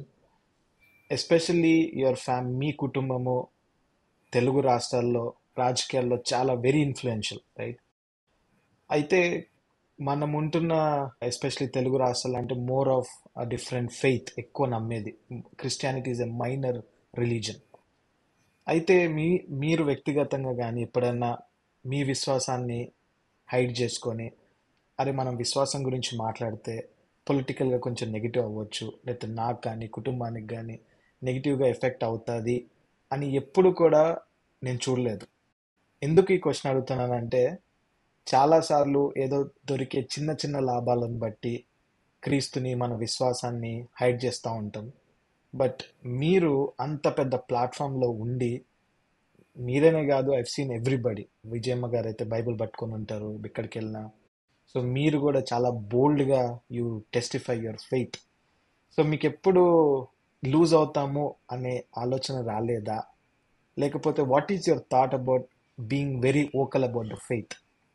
ఎస్పెషల్లీ యువర్ ఫ్యామ్ మీ కుటుంబము తెలుగు రాష్ట్రాల్లో రాజకీయాల్లో చాలా వెరీ ఇన్ఫ్లుయెన్షియల్ రైట్ అయితే మనం ఉంటున్న ఎస్పెషలీ తెలుగు రాష్ట్రాలు అంటే మోర్ ఆఫ్ డిఫరెంట్ ఫెయిత్ ఎక్కువ నమ్మేది Christianity is a minor religion అయితే మీ మీరు వ్యక్తిగతంగా కానీ ఎప్పుడన్నా మీ విశ్వాసాన్ని హైడ్ చేసుకొని అరే మనం విశ్వాసం గురించి మాట్లాడితే పొలిటికల్గా కొంచెం నెగిటివ్ అవ్వచ్చు లేకపోతే నాకు కానీ కుటుంబానికి కానీ నెగిటివ్గా ఎఫెక్ట్ అవుతుంది అని ఎప్పుడు కూడా నేను చూడలేదు ఎందుకు ఈ క్వశ్చన్ అడుగుతున్నానంటే చాలాసార్లు ఏదో దొరికే చిన్న చిన్న లాభాలను బట్టి క్రీస్తుని మన విశ్వాసాన్ని హైడ్ చేస్తూ ఉంటాం బట్ మీరు అంత పెద్ద ప్లాట్ఫామ్లో ఉండి మీరేనే కాదు ఐవ్ సీన్ ఎవ్రీబడి విజయమ్మ గారు అయితే బైబిల్ పట్టుకొని ఉంటారు ఎక్కడికి వెళ్ళినా సో మీరు కూడా చాలా బోల్డ్గా you testify your faith so మీకు ఎప్పుడు లూజ్ అవుతాము అనే ఆలోచన రాలేదా లేకపోతే what is your thought about being very vocal about the faith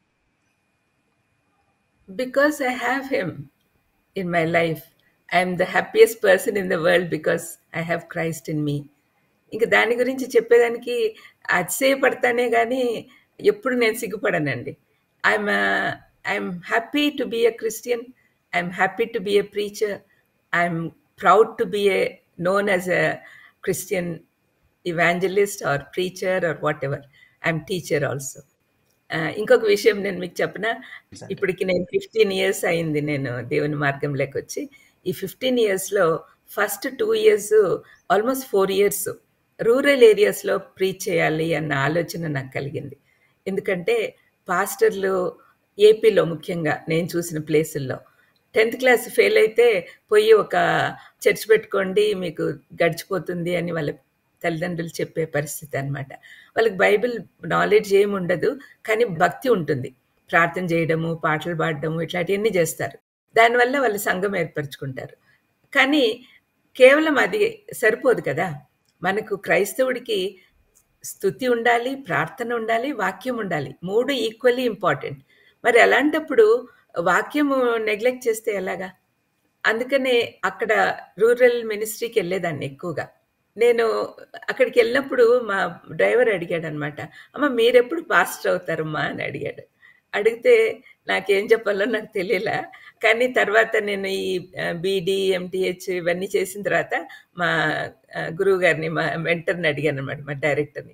Because I have him in my life, I am the happiest person in the world because I have Christ in me. ఇంక దాని గురించి చెప్పేదానికి అతిశయపడతానే కానీ ఎప్పుడు నేను సిగ్గుపడనండి I'm I'm happy to be a Christian I'm happy to be a preacher I'm proud to be a known as a Christian evangelist or preacher or whatever I'm teacher also ఇంకొక విషయం నేను మీకు చెప్పిన ఇప్పటికి నేను ఫిఫ్టీన్ ఇయర్స్ అయింది నేను దేవుని మార్గంలోకి వచ్చి ఈ ఫిఫ్టీన్ ఇయర్స్లో first two years almost four years rural ఏరియాస్లో ప్రీచ్ చేయాలి అన్న ఆలోచన నాకు కలిగింది ఎందుకంటే పాస్టర్లు ఏపీలో ముఖ్యంగా నేను చూసిన ప్లేసుల్లో టెన్త్ క్లాస్ ఫెయిల్ అయితే పోయి ఒక చర్చ్ పెట్టుకోండి మీకు గడిచిపోతుంది అని వాళ్ళ తల్లిదండ్రులు చెప్పే పరిస్థితి అనమాట వాళ్ళకి బైబిల్ నాలెడ్జ్ ఏమి ఉండదు కానీ భక్తి ఉంటుంది ప్రార్థన చేయడము పాటలు పాడడము ఇట్లాంటివన్నీ చేస్తారు దానివల్ల వాళ్ళు సంఘం ఏర్పరచుకుంటారు కానీ కేవలం అది సరిపోదు కదా మనకు క్రైస్తవుడికి స్థుతి ఉండాలి ప్రార్థన ఉండాలి వాక్యం ఉండాలి మూడు ఈక్వల్లీ ఇంపార్టెంట్ మరి అలాంటప్పుడు వాక్యము నెగ్లెక్ట్ చేస్తే ఎలాగా అందుకనే అక్కడ రూరల్ మినిస్ట్రీకి వెళ్ళేదాన్ని ఎక్కువగా నేను అక్కడికి వెళ్ళినప్పుడు మా డ్రైవర్ అడిగాడు అనమాట అమ్మ మీరెప్పుడు పాస్టర్ అవుతారమ్మా అని అడిగాడు అడిగితే నాకేం చెప్పాలో నాకు తెలియలే కానీ తర్వాత నేను ఈ బీడీ ఎంటీహెచ్ ఇవన్నీ చేసిన తర్వాత మా గురువు గారిని మా మెంటర్ని అడిగాను అనమాట మా డైరెక్టర్ని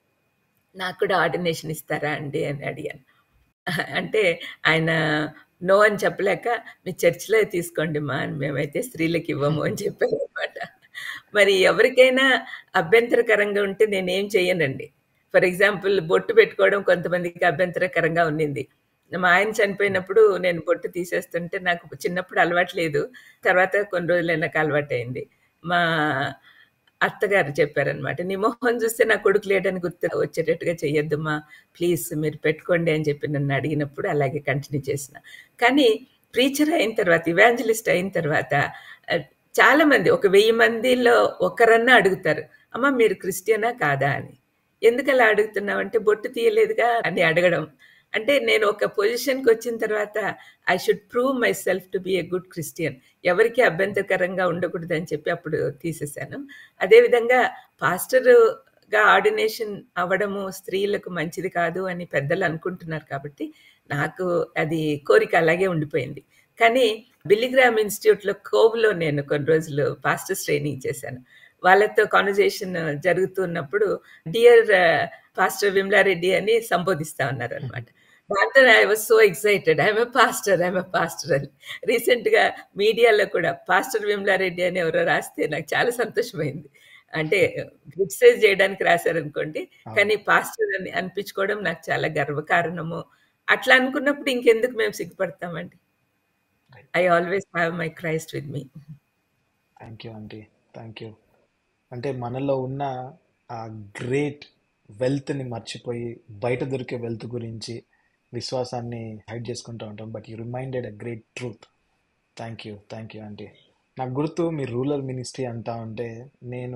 నాకు కూడా ఆర్డినేషన్ ఇస్తారా అండి అని అడిగాను అంటే ఆయన నో అని చెప్పలేక మీ చర్చిలో తీసుకోండి మా అని మేమైతే స్త్రీలకు ఇవ్వము అని చెప్పారు అనమాట మరి ఎవరికైనా అభ్యంతరకరంగా ఉంటే నేనేం చేయనండి ఫర్ ఎగ్జాంపుల్ బొట్టు పెట్టుకోవడం కొంతమందికి అభ్యంతరకరంగా ఉన్నింది మా ఆయన చనిపోయినప్పుడు నేను బొట్టు తీసేస్తుంటే నాకు చిన్నప్పుడు అలవాటు లేదు తర్వాత కొన్ని రోజులైనాక అలవాటు అయింది మా అత్తగారు చెప్పారనమాట నీ మొహం చూస్తే నా కొడుకు లేడని గుర్తు వచ్చేటట్టుగా చెయ్యొద్దమ్మా ప్లీజ్ మీరు పెట్టుకోండి అని చెప్పి నన్ను అడిగినప్పుడు అలాగే కంటిన్యూ చేసిన కానీ ప్రీచర్ అయిన తర్వాత ఇవాంజలిస్ట్ అయిన తర్వాత చాలా మంది ఒక వెయ్యి మందిలో ఒకరన్నా అడుగుతారు అమ్మ మీరు క్రిస్టియనా కాదా అని ఎందుకు అలా అడుగుతున్నావంటే బొట్టు తీయలేదుగా అని అడగడం అంటే నేను ఒక పొజిషన్కి వచ్చిన తర్వాత I should prove myself to be a good Christian ఎవరికి అభ్యంతరకరంగా ఉండకూడదు అని చెప్పి అప్పుడు తీసేశాను అదేవిధంగా పాస్టర్ గా ఆర్డినేషన్ అవ్వడము స్త్రీలకు మంచిది కాదు అని పెద్దలు అనుకుంటున్నారు కాబట్టి నాకు అది కోరిక అలాగే ఉండిపోయింది కానీ బిల్లిగ్రామ్ ఇన్స్టిట్యూట్లో కోవ్లో నేను కొన్ని రోజులు పాస్టర్స్ ట్రైనింగ్ చేశాను వాళ్ళతో కాన్వర్జేషన్ జరుగుతున్నప్పుడు డియర్ పాస్టర్ విమలారెడ్డి అని సంబోధిస్తా ఉన్నారు అనమాట దాంతో I was so excited I'm a pastor I'm a pastor అని రీసెంట్గా మీడియాలో కూడా పాస్టర్ విమలారెడ్డి అని ఎవరో రాస్తే నాకు చాలా సంతోషమైంది అంటే క్రిటిసైజ్ చేయడానికి రాశారనుకోండి కానీ పాస్టర్ అని అనిపించుకోవడం నాకు చాలా గర్వకారణము అట్లా అనుకున్నప్పుడు ఇంకెందుకు మేము సిగ్గుపడతామండి I always have my Christ with me thank you aunty thank you అంటే మనలో ఉన్న ఆ గ్రేట్ వెల్త్ని మర్చిపోయి బయట దొరికే వెల్త్ గురించి విశ్వాసాన్ని హైడ్ చేసుకుంటూ ఉంటాం but you reminded a great truth thank you thank you aunty నాకు గుర్తు మీ రూరల్ మినిస్ట్రీ అంటా ఉంటే నేను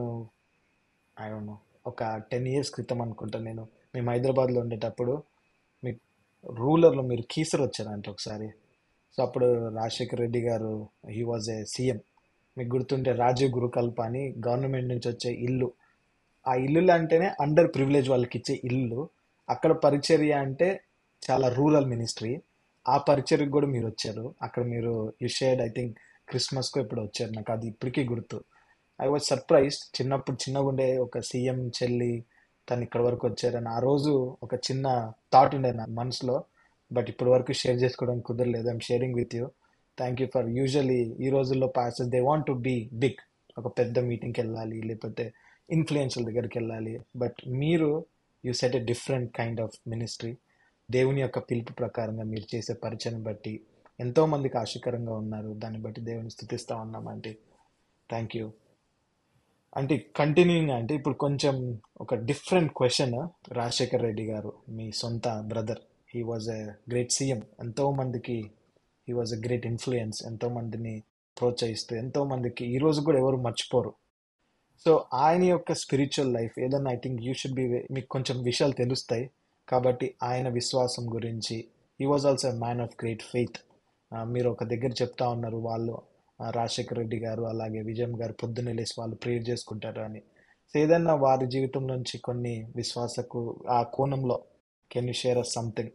ఐ డోంట్ నో ఒక టెన్ ఇయర్స్ క్రితం అనుకుంటా నేను మేము హైదరాబాద్లో ఉండేటప్పుడు మీ రూరల్లో మీరు కీసర్ వచ్చారంట ఒకసారి సో అప్పుడు రాజశేఖర్ రెడ్డి గారు హీ వాజ్ ఏ సీఎం మీకు గుర్తుంటే రాజీవ్ గురుకల్ప అని గవర్నమెంట్ నుంచి వచ్చే ఇల్లు ఆ ఇల్లులు అంటేనే అండర్ ప్రివిలేజ్ వాళ్ళకి ఇచ్చే ఇల్లు అక్కడ పరిచర్య అంటే చాలా రూరల్ మినిస్ట్రీ ఆ పరిచర్యకు కూడా మీరు వచ్చారు అక్కడ మీరు యు షేడ్ ఐ థింక్ క్రిస్మస్కు ఇప్పుడు వచ్చారు నాకు అది ఇప్పటికీ గుర్తు ఐ వాజ్ సర్ప్రైజ్డ్ చిన్నప్పుడు చిన్నగా ఉండే ఒక సీఎం చెల్లి తను ఇక్కడ వరకు వచ్చారని ఆ రోజు ఒక చిన్న థాట్ ఉండే నా మనసులో బట్ ఇప్పటి వరకు షేర్ చేసుకోవడం కుదరలేదు I'm sharing with you thank you for usually ఈ రోజుల్లో pastors they want to be big ఒక పెద్ద మీటింగ్కి వెళ్ళాలి లేకపోతే ఇన్ఫ్లుయెన్షియల్ దగ్గరికి వెళ్ళాలి బట్ మీరు you set a different kind of ministry దేవుని యొక్క పిలుపు ప్రకారంగా మీరు చేసే పరిచయం బట్టి ఎంతో మందికి ఆశకరంగా ఉన్నారు దాన్ని బట్టి దేవుని స్థుతిస్తా ఉన్నాం అంటే థ్యాంక్ యూ అంటే కంటిన్యూయింగ్ అంటే ఇప్పుడు కొంచెం ఒక డిఫరెంట్ క్వశ్చన్ రాజశేఖర్ రెడ్డి గారు మీ సొంత brother he was a great CM ఎంతో మందికి he was a great influence ఎంతో మందిని ప్రోత్సహిస్తూ ఎంతో మందికి ఈ రోజు కూడా ఎవరు మర్చిపోరు సో ఆయన యొక్క స్పిరిచువల్ లైఫ్ ఏదన్నా I think you should be మీకు కొంచెం విషయాలు తెలుస్తాయి కాబట్టి ఆయన విశ్వాసం గురించి he was also man of great faith మీరు ఒక దగ్గర చెప్తా ఉన్నారు వాళ్ళు ఆ, రాజశేఖర్ రెడ్డి గారు అలాగే విజయం గారు పొద్దున్నే లేసి వాళ్ళు ప్రేయర్ చేసుకుంటారు అని సో ఏదన్నా వారి జీవితం నుంచి కొన్ని విశ్వాసకు ఆ కోణంలో can you share us something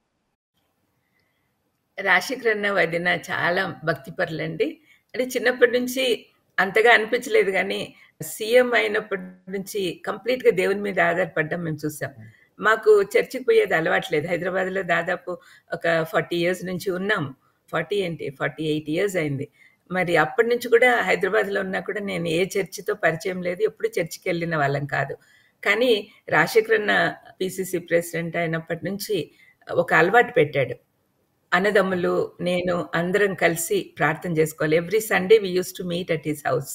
Rajasekhar అన్న వదిన చాలా భక్తిపరులండి అంటే చిన్నప్పటి నుంచి అంతగా అనిపించలేదు కానీ సీఎం అయినప్పటి నుంచి కంప్లీట్గా దేవుని మీద ఆధారపడడం మేము చూసాం మాకు చర్చికి పోయేది అలవాట్లేదు హైదరాబాద్లో దాదాపు ఒక ఫార్టీ ఇయర్స్ నుంచి ఉన్నాము ఫార్టీ ఏంటి ఫార్టీ ఎయిట్ ఇయర్స్ అయింది మరి అప్పటి నుంచి కూడా హైదరాబాద్లో ఉన్నా కూడా నేను ఏ చర్చితో పరిచయం లేదు ఎప్పుడు చర్చికి వెళ్ళిన వాళ్ళం కాదు కానీ రాజశేఖర్ అన్న పిసిసి ప్రెసిడెంట్ అయినప్పటి నుంచి ఒక అలవాటు పెట్టాడు అన్నదమ్ములు నేను అందరం కలిసి ప్రార్థన చేసుకోవాలి every Sunday we used to meet at his house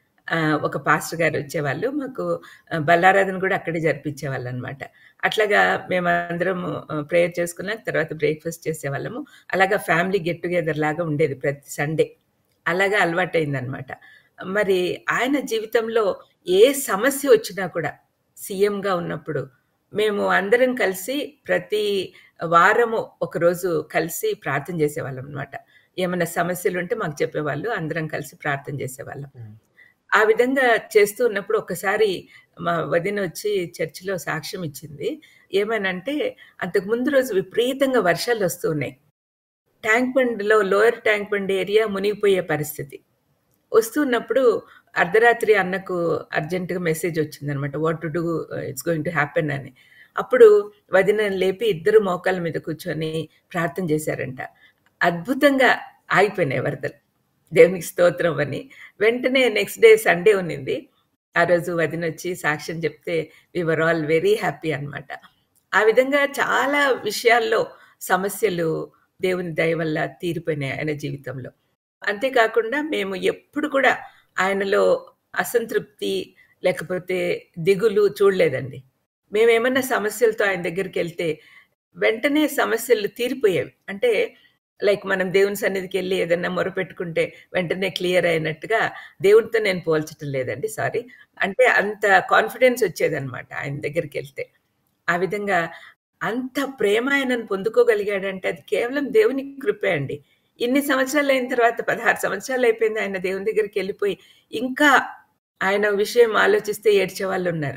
ఒక పాస్టర్ గారు వచ్చేవాళ్ళు మాకు ఆ, బల్లారాధన కూడా అక్కడే జరిపించేవాళ్ళు అనమాట అట్లాగా మేము అందరం ప్రేయర్ చేసుకున్నాక తర్వాత బ్రేక్ఫాస్ట్ చేసేవాళ్ళము అలాగా ఫ్యామిలీ గెట్ టుగెదర్ లాగా ఉండేది ప్రతి సండే అలాగా అలవాటైందనమాట మరి ఆయన జీవితంలో ఏ సమస్య వచ్చినా కూడా సీఎంగా ఉన్నప్పుడు మేము అందరం కలిసి ప్రతి వారము ఒకరోజు కలిసి ప్రార్థన చేసేవాళ్ళం అనమాట ఏమైనా సమస్యలు ఉంటే మాకు చెప్పేవాళ్ళు అందరం కలిసి ప్రార్థన చేసేవాళ్ళం ఆ విధంగా చేస్తూ ఉన్నప్పుడు ఒకసారి మా వదిన వచ్చి చర్చిలో సాక్ష్యం ఇచ్చింది ఏమనంటే అంతకు ముందు రోజు విపరీతంగా వర్షాలు వస్తూ ఉన్నాయి ట్యాంక్ బండ్లో లోయర్ ట్యాంక్ బండ్ ఏరియా మునిగిపోయే పరిస్థితి వస్తున్నప్పుడు అర్ధరాత్రి అన్నకు అర్జెంటుగా మెసేజ్ వచ్చిందనమాట what to do it's going to happen అని అప్పుడు వదిన లేపి ఇద్దరు మోకాళ్ళ మీద కూర్చొని ప్రార్థన చేశారంట అద్భుతంగా ఆగిపోయినాయి వరదలు దేవునికి స్తోత్రం అని వెంటనే నెక్స్ట్ డే సండే ఉన్నింది ఆ రోజు వదిన వచ్చి సాక్ష్యం చెప్తే వర్ ఆల్ వెరీ హ్యాపీ అన్నమాట ఆ విధంగా చాలా విషయాల్లో సమస్యలు దేవుని దయ వల్ల తీరిపోయినాయి ఆయన జీవితంలో అంతేకాకుండా మేము ఎప్పుడు కూడా ఆయనలో అసంతృప్తి లేకపోతే దిగులు చూడలేదండి మేమేమన్నా సమస్యలతో ఆయన దగ్గరికి వెళ్తే వెంటనే సమస్యలు తీరిపోయేవి అంటే లైక్ మనం దేవుని సన్నిధికి వెళ్ళి ఏదన్నా మొరపెట్టుకుంటే వెంటనే క్లియర్ అయినట్టుగా దేవునితో నేను పోల్చటం లేదండి సారీ అంటే అంత కాన్ఫిడెన్స్ వచ్చేదన్నమాట ఆయన దగ్గరికి వెళ్తే ఆ విధంగా అంత ప్రేమ ఆయనను పొందుకోగలిగాడంటే అది కేవలం దేవుని కృపే అండి ఇన్ని సంవత్సరాలు అయిన తర్వాత పదహారు సంవత్సరాలు అయిపోయింది ఆయన దేవుని దగ్గరికి వెళ్ళిపోయి ఇంకా ఆయన విషయం ఆలోచిస్తే ఏడ్చే వాళ్ళు ఉన్నారు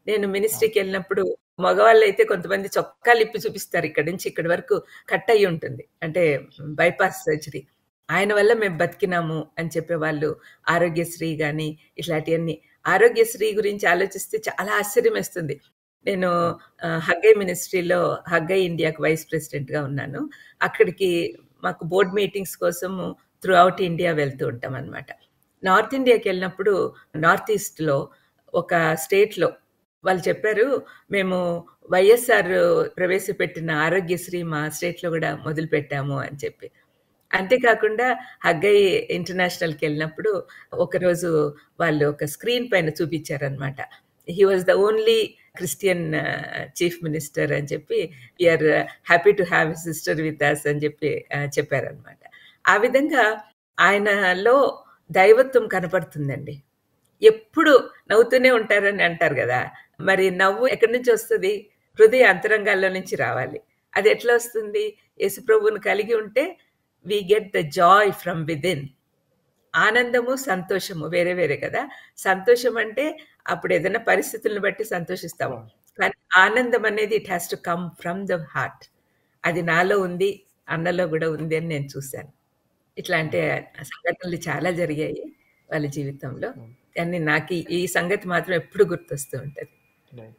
నేను మినిస్ట్రీకి వెళ్ళినప్పుడు మగవాళ్ళు అయితే కొంతమంది చొక్కాలు ఇప్పి చూపిస్తారు ఇక్కడ నుంచి ఇక్కడి వరకు కట్ అయ్యి ఉంటుంది అంటే బైపాస్ సర్జరీ ఆయన వల్ల మేము బతికినాము అని చెప్పేవాళ్ళు ఆరోగ్యశ్రీ కానీ ఇట్లాంటివన్నీ ఆరోగ్యశ్రీ గురించి ఆలోచిస్తే చాలా ఆశ్చర్యం వేస్తుంది నేను ఆ, హగ్గై మినిస్ట్రీలో హగ్గై ఇండియాకి వైస్ ప్రెసిడెంట్గా ఉన్నాను అక్కడికి మాకు బోర్డ్ మీటింగ్స్ కోసం త్రూ అవుట్ ఇండియా వెళ్తూ ఉంటాం అనమాట నార్త్ ఇండియాకి వెళ్ళినప్పుడు నార్త్ ఈస్ట్లో ఒక స్టేట్లో వాళ్ళు చెప్పారు మేము వైఎస్ఆర్ ప్రవేశపెట్టిన ఆరోగ్యశ్రీ మా స్టేట్లో కూడా మొదలు పెట్టాము అని చెప్పి అంతేకాకుండా హగ్గై ఇంటర్నేషనల్కి వెళ్ళినప్పుడు ఒకరోజు వాళ్ళు ఒక స్క్రీన్ పైన చూపించారనమాట he was the only Christian chief minister అని చెప్పి we are happy to have sister with us అని చెప్పి uh, చెప్పారనమాట ఆ విధంగా ఆయనలో దైవత్వం కనపడుతుందండి ఎప్పుడు నవ్వుతూనే ఉంటారని అంటారు కదా మరి నవ్వు ఎక్కడి నుంచి వస్తుంది హృదయ అంతరంగాల్లో నుంచి రావాలి అది ఎట్లా వస్తుంది యేసుప్రభువుని కలిగి ఉంటే we get the joy from within ఆనందము సంతోషము వేరే వేరే కదా సంతోషం అంటే అప్పుడు ఏదైనా పరిస్థితులను బట్టి సంతోషిస్తాము కానీ ఆనందం అనేది it has to come from the heart అది నాలో ఉంది అన్నలో కూడా ఉంది అని నేను చూశాను ఇట్లాంటి సంఘటనలు చాలా జరిగాయి వాళ్ళ జీవితంలో కానీ నాకు ఈ- ఈ సంగతి మాత్రం ఎప్పుడు గుర్తొస్తూ ఉంటుంది రైట్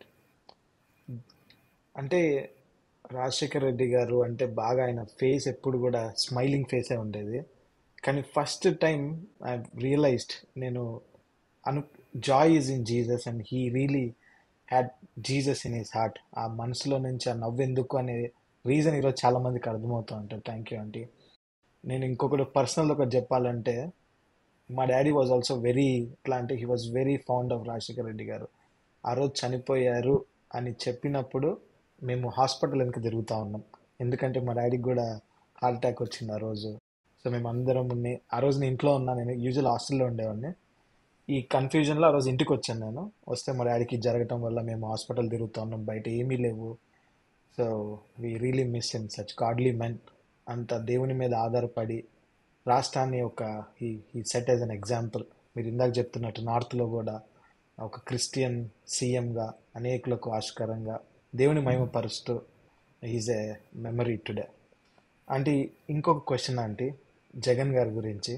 అంటే రాజశేఖర్ రెడ్డి గారు అంటే బాగా ఆయన ఫేస్ ఎప్పుడు కూడా స్మైలింగ్ ఫేసే ఉండేది కానీ ఫస్ట్ టైం ఐ రియలైజ్డ్ నేను అను joy is in Jesus and he really had Jesus in his heart ఆ మనసులో నుంచి ఆ నవ్వు ఎందుకు అనే రీజన్ ఈరోజు చాలా మందికి అర్థమవుతూ ఉంటుంది థ్యాంక్ యూ ఆంటీ నేను ఇంకొకటి పర్సనల్ ఒకటి చెప్పాలంటే మా డాడీ వాజ్ ఆల్సో వెరీ ఎట్లా అంటే he was very fond of Rajasekhar Reddy garu ఆ రోజు చనిపోయారు అని చెప్పినప్పుడు మేము హాస్పిటల్ వెనక తిరుగుతూ ఉన్నాం ఎందుకంటే మా డాడీకి కూడా హార్ట్ అటాక్ వచ్చింది ఆ రోజు సో మేము అందరం ఉన్ని ఆ రోజు నేను ఇంట్లో ఉన్నా నేను యూజువల్ హాస్టల్లో ఉండేవాడిని ఈ కన్ఫ్యూజన్లో ఆ రోజు ఇంటికి వచ్చాను నేను వస్తే మా డాడీకి జరగటం వల్ల మేము హాస్పిటల్ తిరుగుతూ ఉన్నాం బయట ఏమీ లేవు so we really miss in such godly men అంత దేవుని మీద ఆధారపడి రాష్ట్రాన్ని ఒక ఈ ఈ సెట్ యాజ్ అన్ ఎగ్జాంపుల్ మీరు ఇందాక చెప్తున్నట్టు నార్త్లో కూడా ఒక క్రిస్టియన్ సీఎంగా అనేకులకు ఆస్కారంగా దేవుని మహిమపరుస్తూ ఈజ్ ఏ మెమరీ టుడే అంటే ఇంకొక క్వశ్చన్ ఆంటీ జగన్ గారి గురించి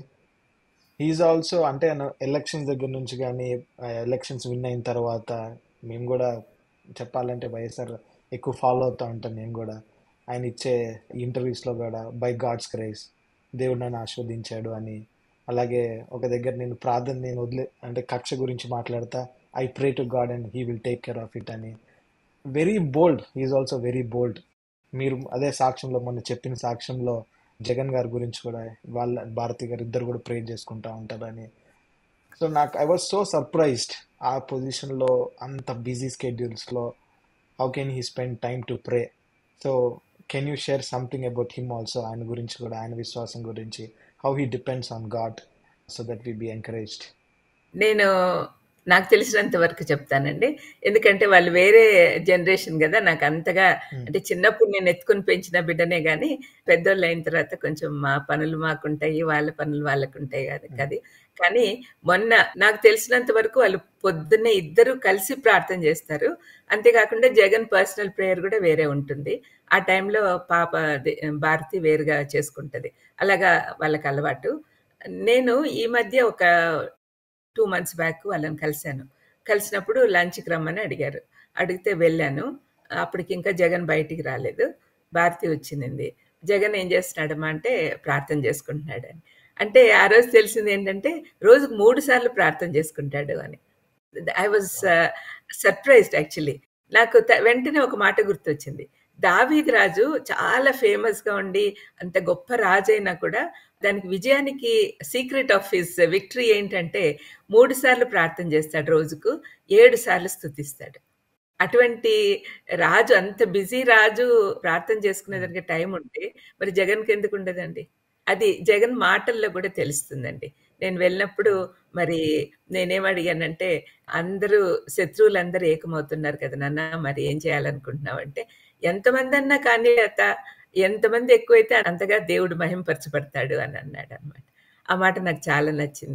ఈజ్ ఆల్సో అంటే ఎలక్షన్స్ దగ్గర నుంచి కానీ ఎలక్షన్స్ విన్ అయిన తర్వాత మేము కూడా చెప్పాలంటే వైఎస్ఆర్ ఎక్కువ ఫాలో అవుతూ ఉంటాం నేను కూడా ఆయన ఇచ్చే ఇంటర్వ్యూస్లో కూడా బై గాడ్స్ క్రైస్ దేవుడు నన్ను ఆస్వాదించాడు అని అలాగే ఒక దగ్గర నేను ప్రార్థన నేను వదిలే అంటే కక్ష గురించి మాట్లాడతా I pray to God and he will take care of it అని very bold is also very bold మీరు అదే సాక్ష్యంలో మొన్న చెప్పిన సాక్ష్యంలో జగన్ గారి గురించి కూడా వాళ్ళ భారతి గారు ఇద్దరు కూడా ప్రే చేసుకుంటా ఉంటారని సో నాకు ఐ వాజ్ సో సర్ప్రైజ్డ్ ఆ పొజిషన్లో అంత బిజీ స్కెడ్యూల్స్లో how can he spend time to pray so can you share something about him also ఆయన గురించి కూడా ఆయన విశ్వాసం గురించి how he depends on God so that we be encouraged నేను నాకు తెలిసినంత వరకు చెప్తానండి ఎందుకంటే వాళ్ళు వేరే జనరేషన్ కదా నాకు అంతగా అంటే చిన్నప్పుడు నేను ఎత్తుకొని పెంచిన బిడ్డనే కానీ పెద్దోళ్ళు అయిన తర్వాత కొంచెం మా పనులు మాకుంటాయి వాళ్ళ పనులు వాళ్ళకు ఉంటాయి కదా కది కానీ మొన్న నాకు తెలిసినంత వరకు వాళ్ళు పొద్దున్నే ఇద్దరు కలిసి ప్రార్థన చేస్తారు అంతేకాకుండా జగన్ పర్సనల్ ప్రేయర్ కూడా వేరే ఉంటుంది ఆ టైంలో పాప అది, భారతి వేరుగా చేసుకుంటుంది అలాగా వాళ్ళకి అలవాటు నేను ఈ మధ్య ఒక టూ మంత్స్ బ్యాక్ వాళ్ళని కలిశాను కలిసినప్పుడు లంచ్కి రమ్మని అడిగారు అడిగితే వెళ్ళాను అప్పటికి ఇంకా జగన్ బయటికి రాలేదు భారతి వచ్చింది జగన్ ఏం చేస్తున్నాడమ్మా అంటే ప్రార్థన చేసుకుంటున్నాడు అని అంటే ఆ రోజు తెలిసింది ఏంటంటే రోజుకు మూడు సార్లు ప్రార్థన చేసుకుంటాడు అని ఐ వాజ్ సర్ప్రైజ్డ్ యాక్చువల్లీ నాకు త- వెంటనే ఒక మాట గుర్తొచ్చింది దావీద్ రాజు చాలా ఫేమస్గా ఉండి అంత గొప్ప రాజు అయినా కూడా దానికి విజయానికి సీక్రెట్ ఆఫ్ హిస్ విక్టరీ ఏంటంటే మూడు సార్లు ప్రార్థన చేస్తాడు రోజుకు ఏడు సార్లు స్థుతిస్తాడు అటువంటి రాజు అంత బిజీ రాజు ప్రార్థన చేసుకునేదానికి టైం ఉంటే మరి జగన్కి ఎందుకు ఉండదండి అది జగన్ మాటల్లో కూడా తెలుస్తుందండి నేను వెళ్ళినప్పుడు మరి నేనేం అడిగానంటే అందరూ శత్రువులందరూ ఏకమవుతున్నారు కదా నాన్న మరి ఏం చేయాలనుకుంటున్నావు అంటే ఎంతమంది అన్నా కానీ అత ఎంతమంది ఎక్కువైతే అంతగా దేవుడు మహింపరచబడతాడు అని అన్నాడు అనమాట ఆ మాట నాకు చాలా నచ్చింది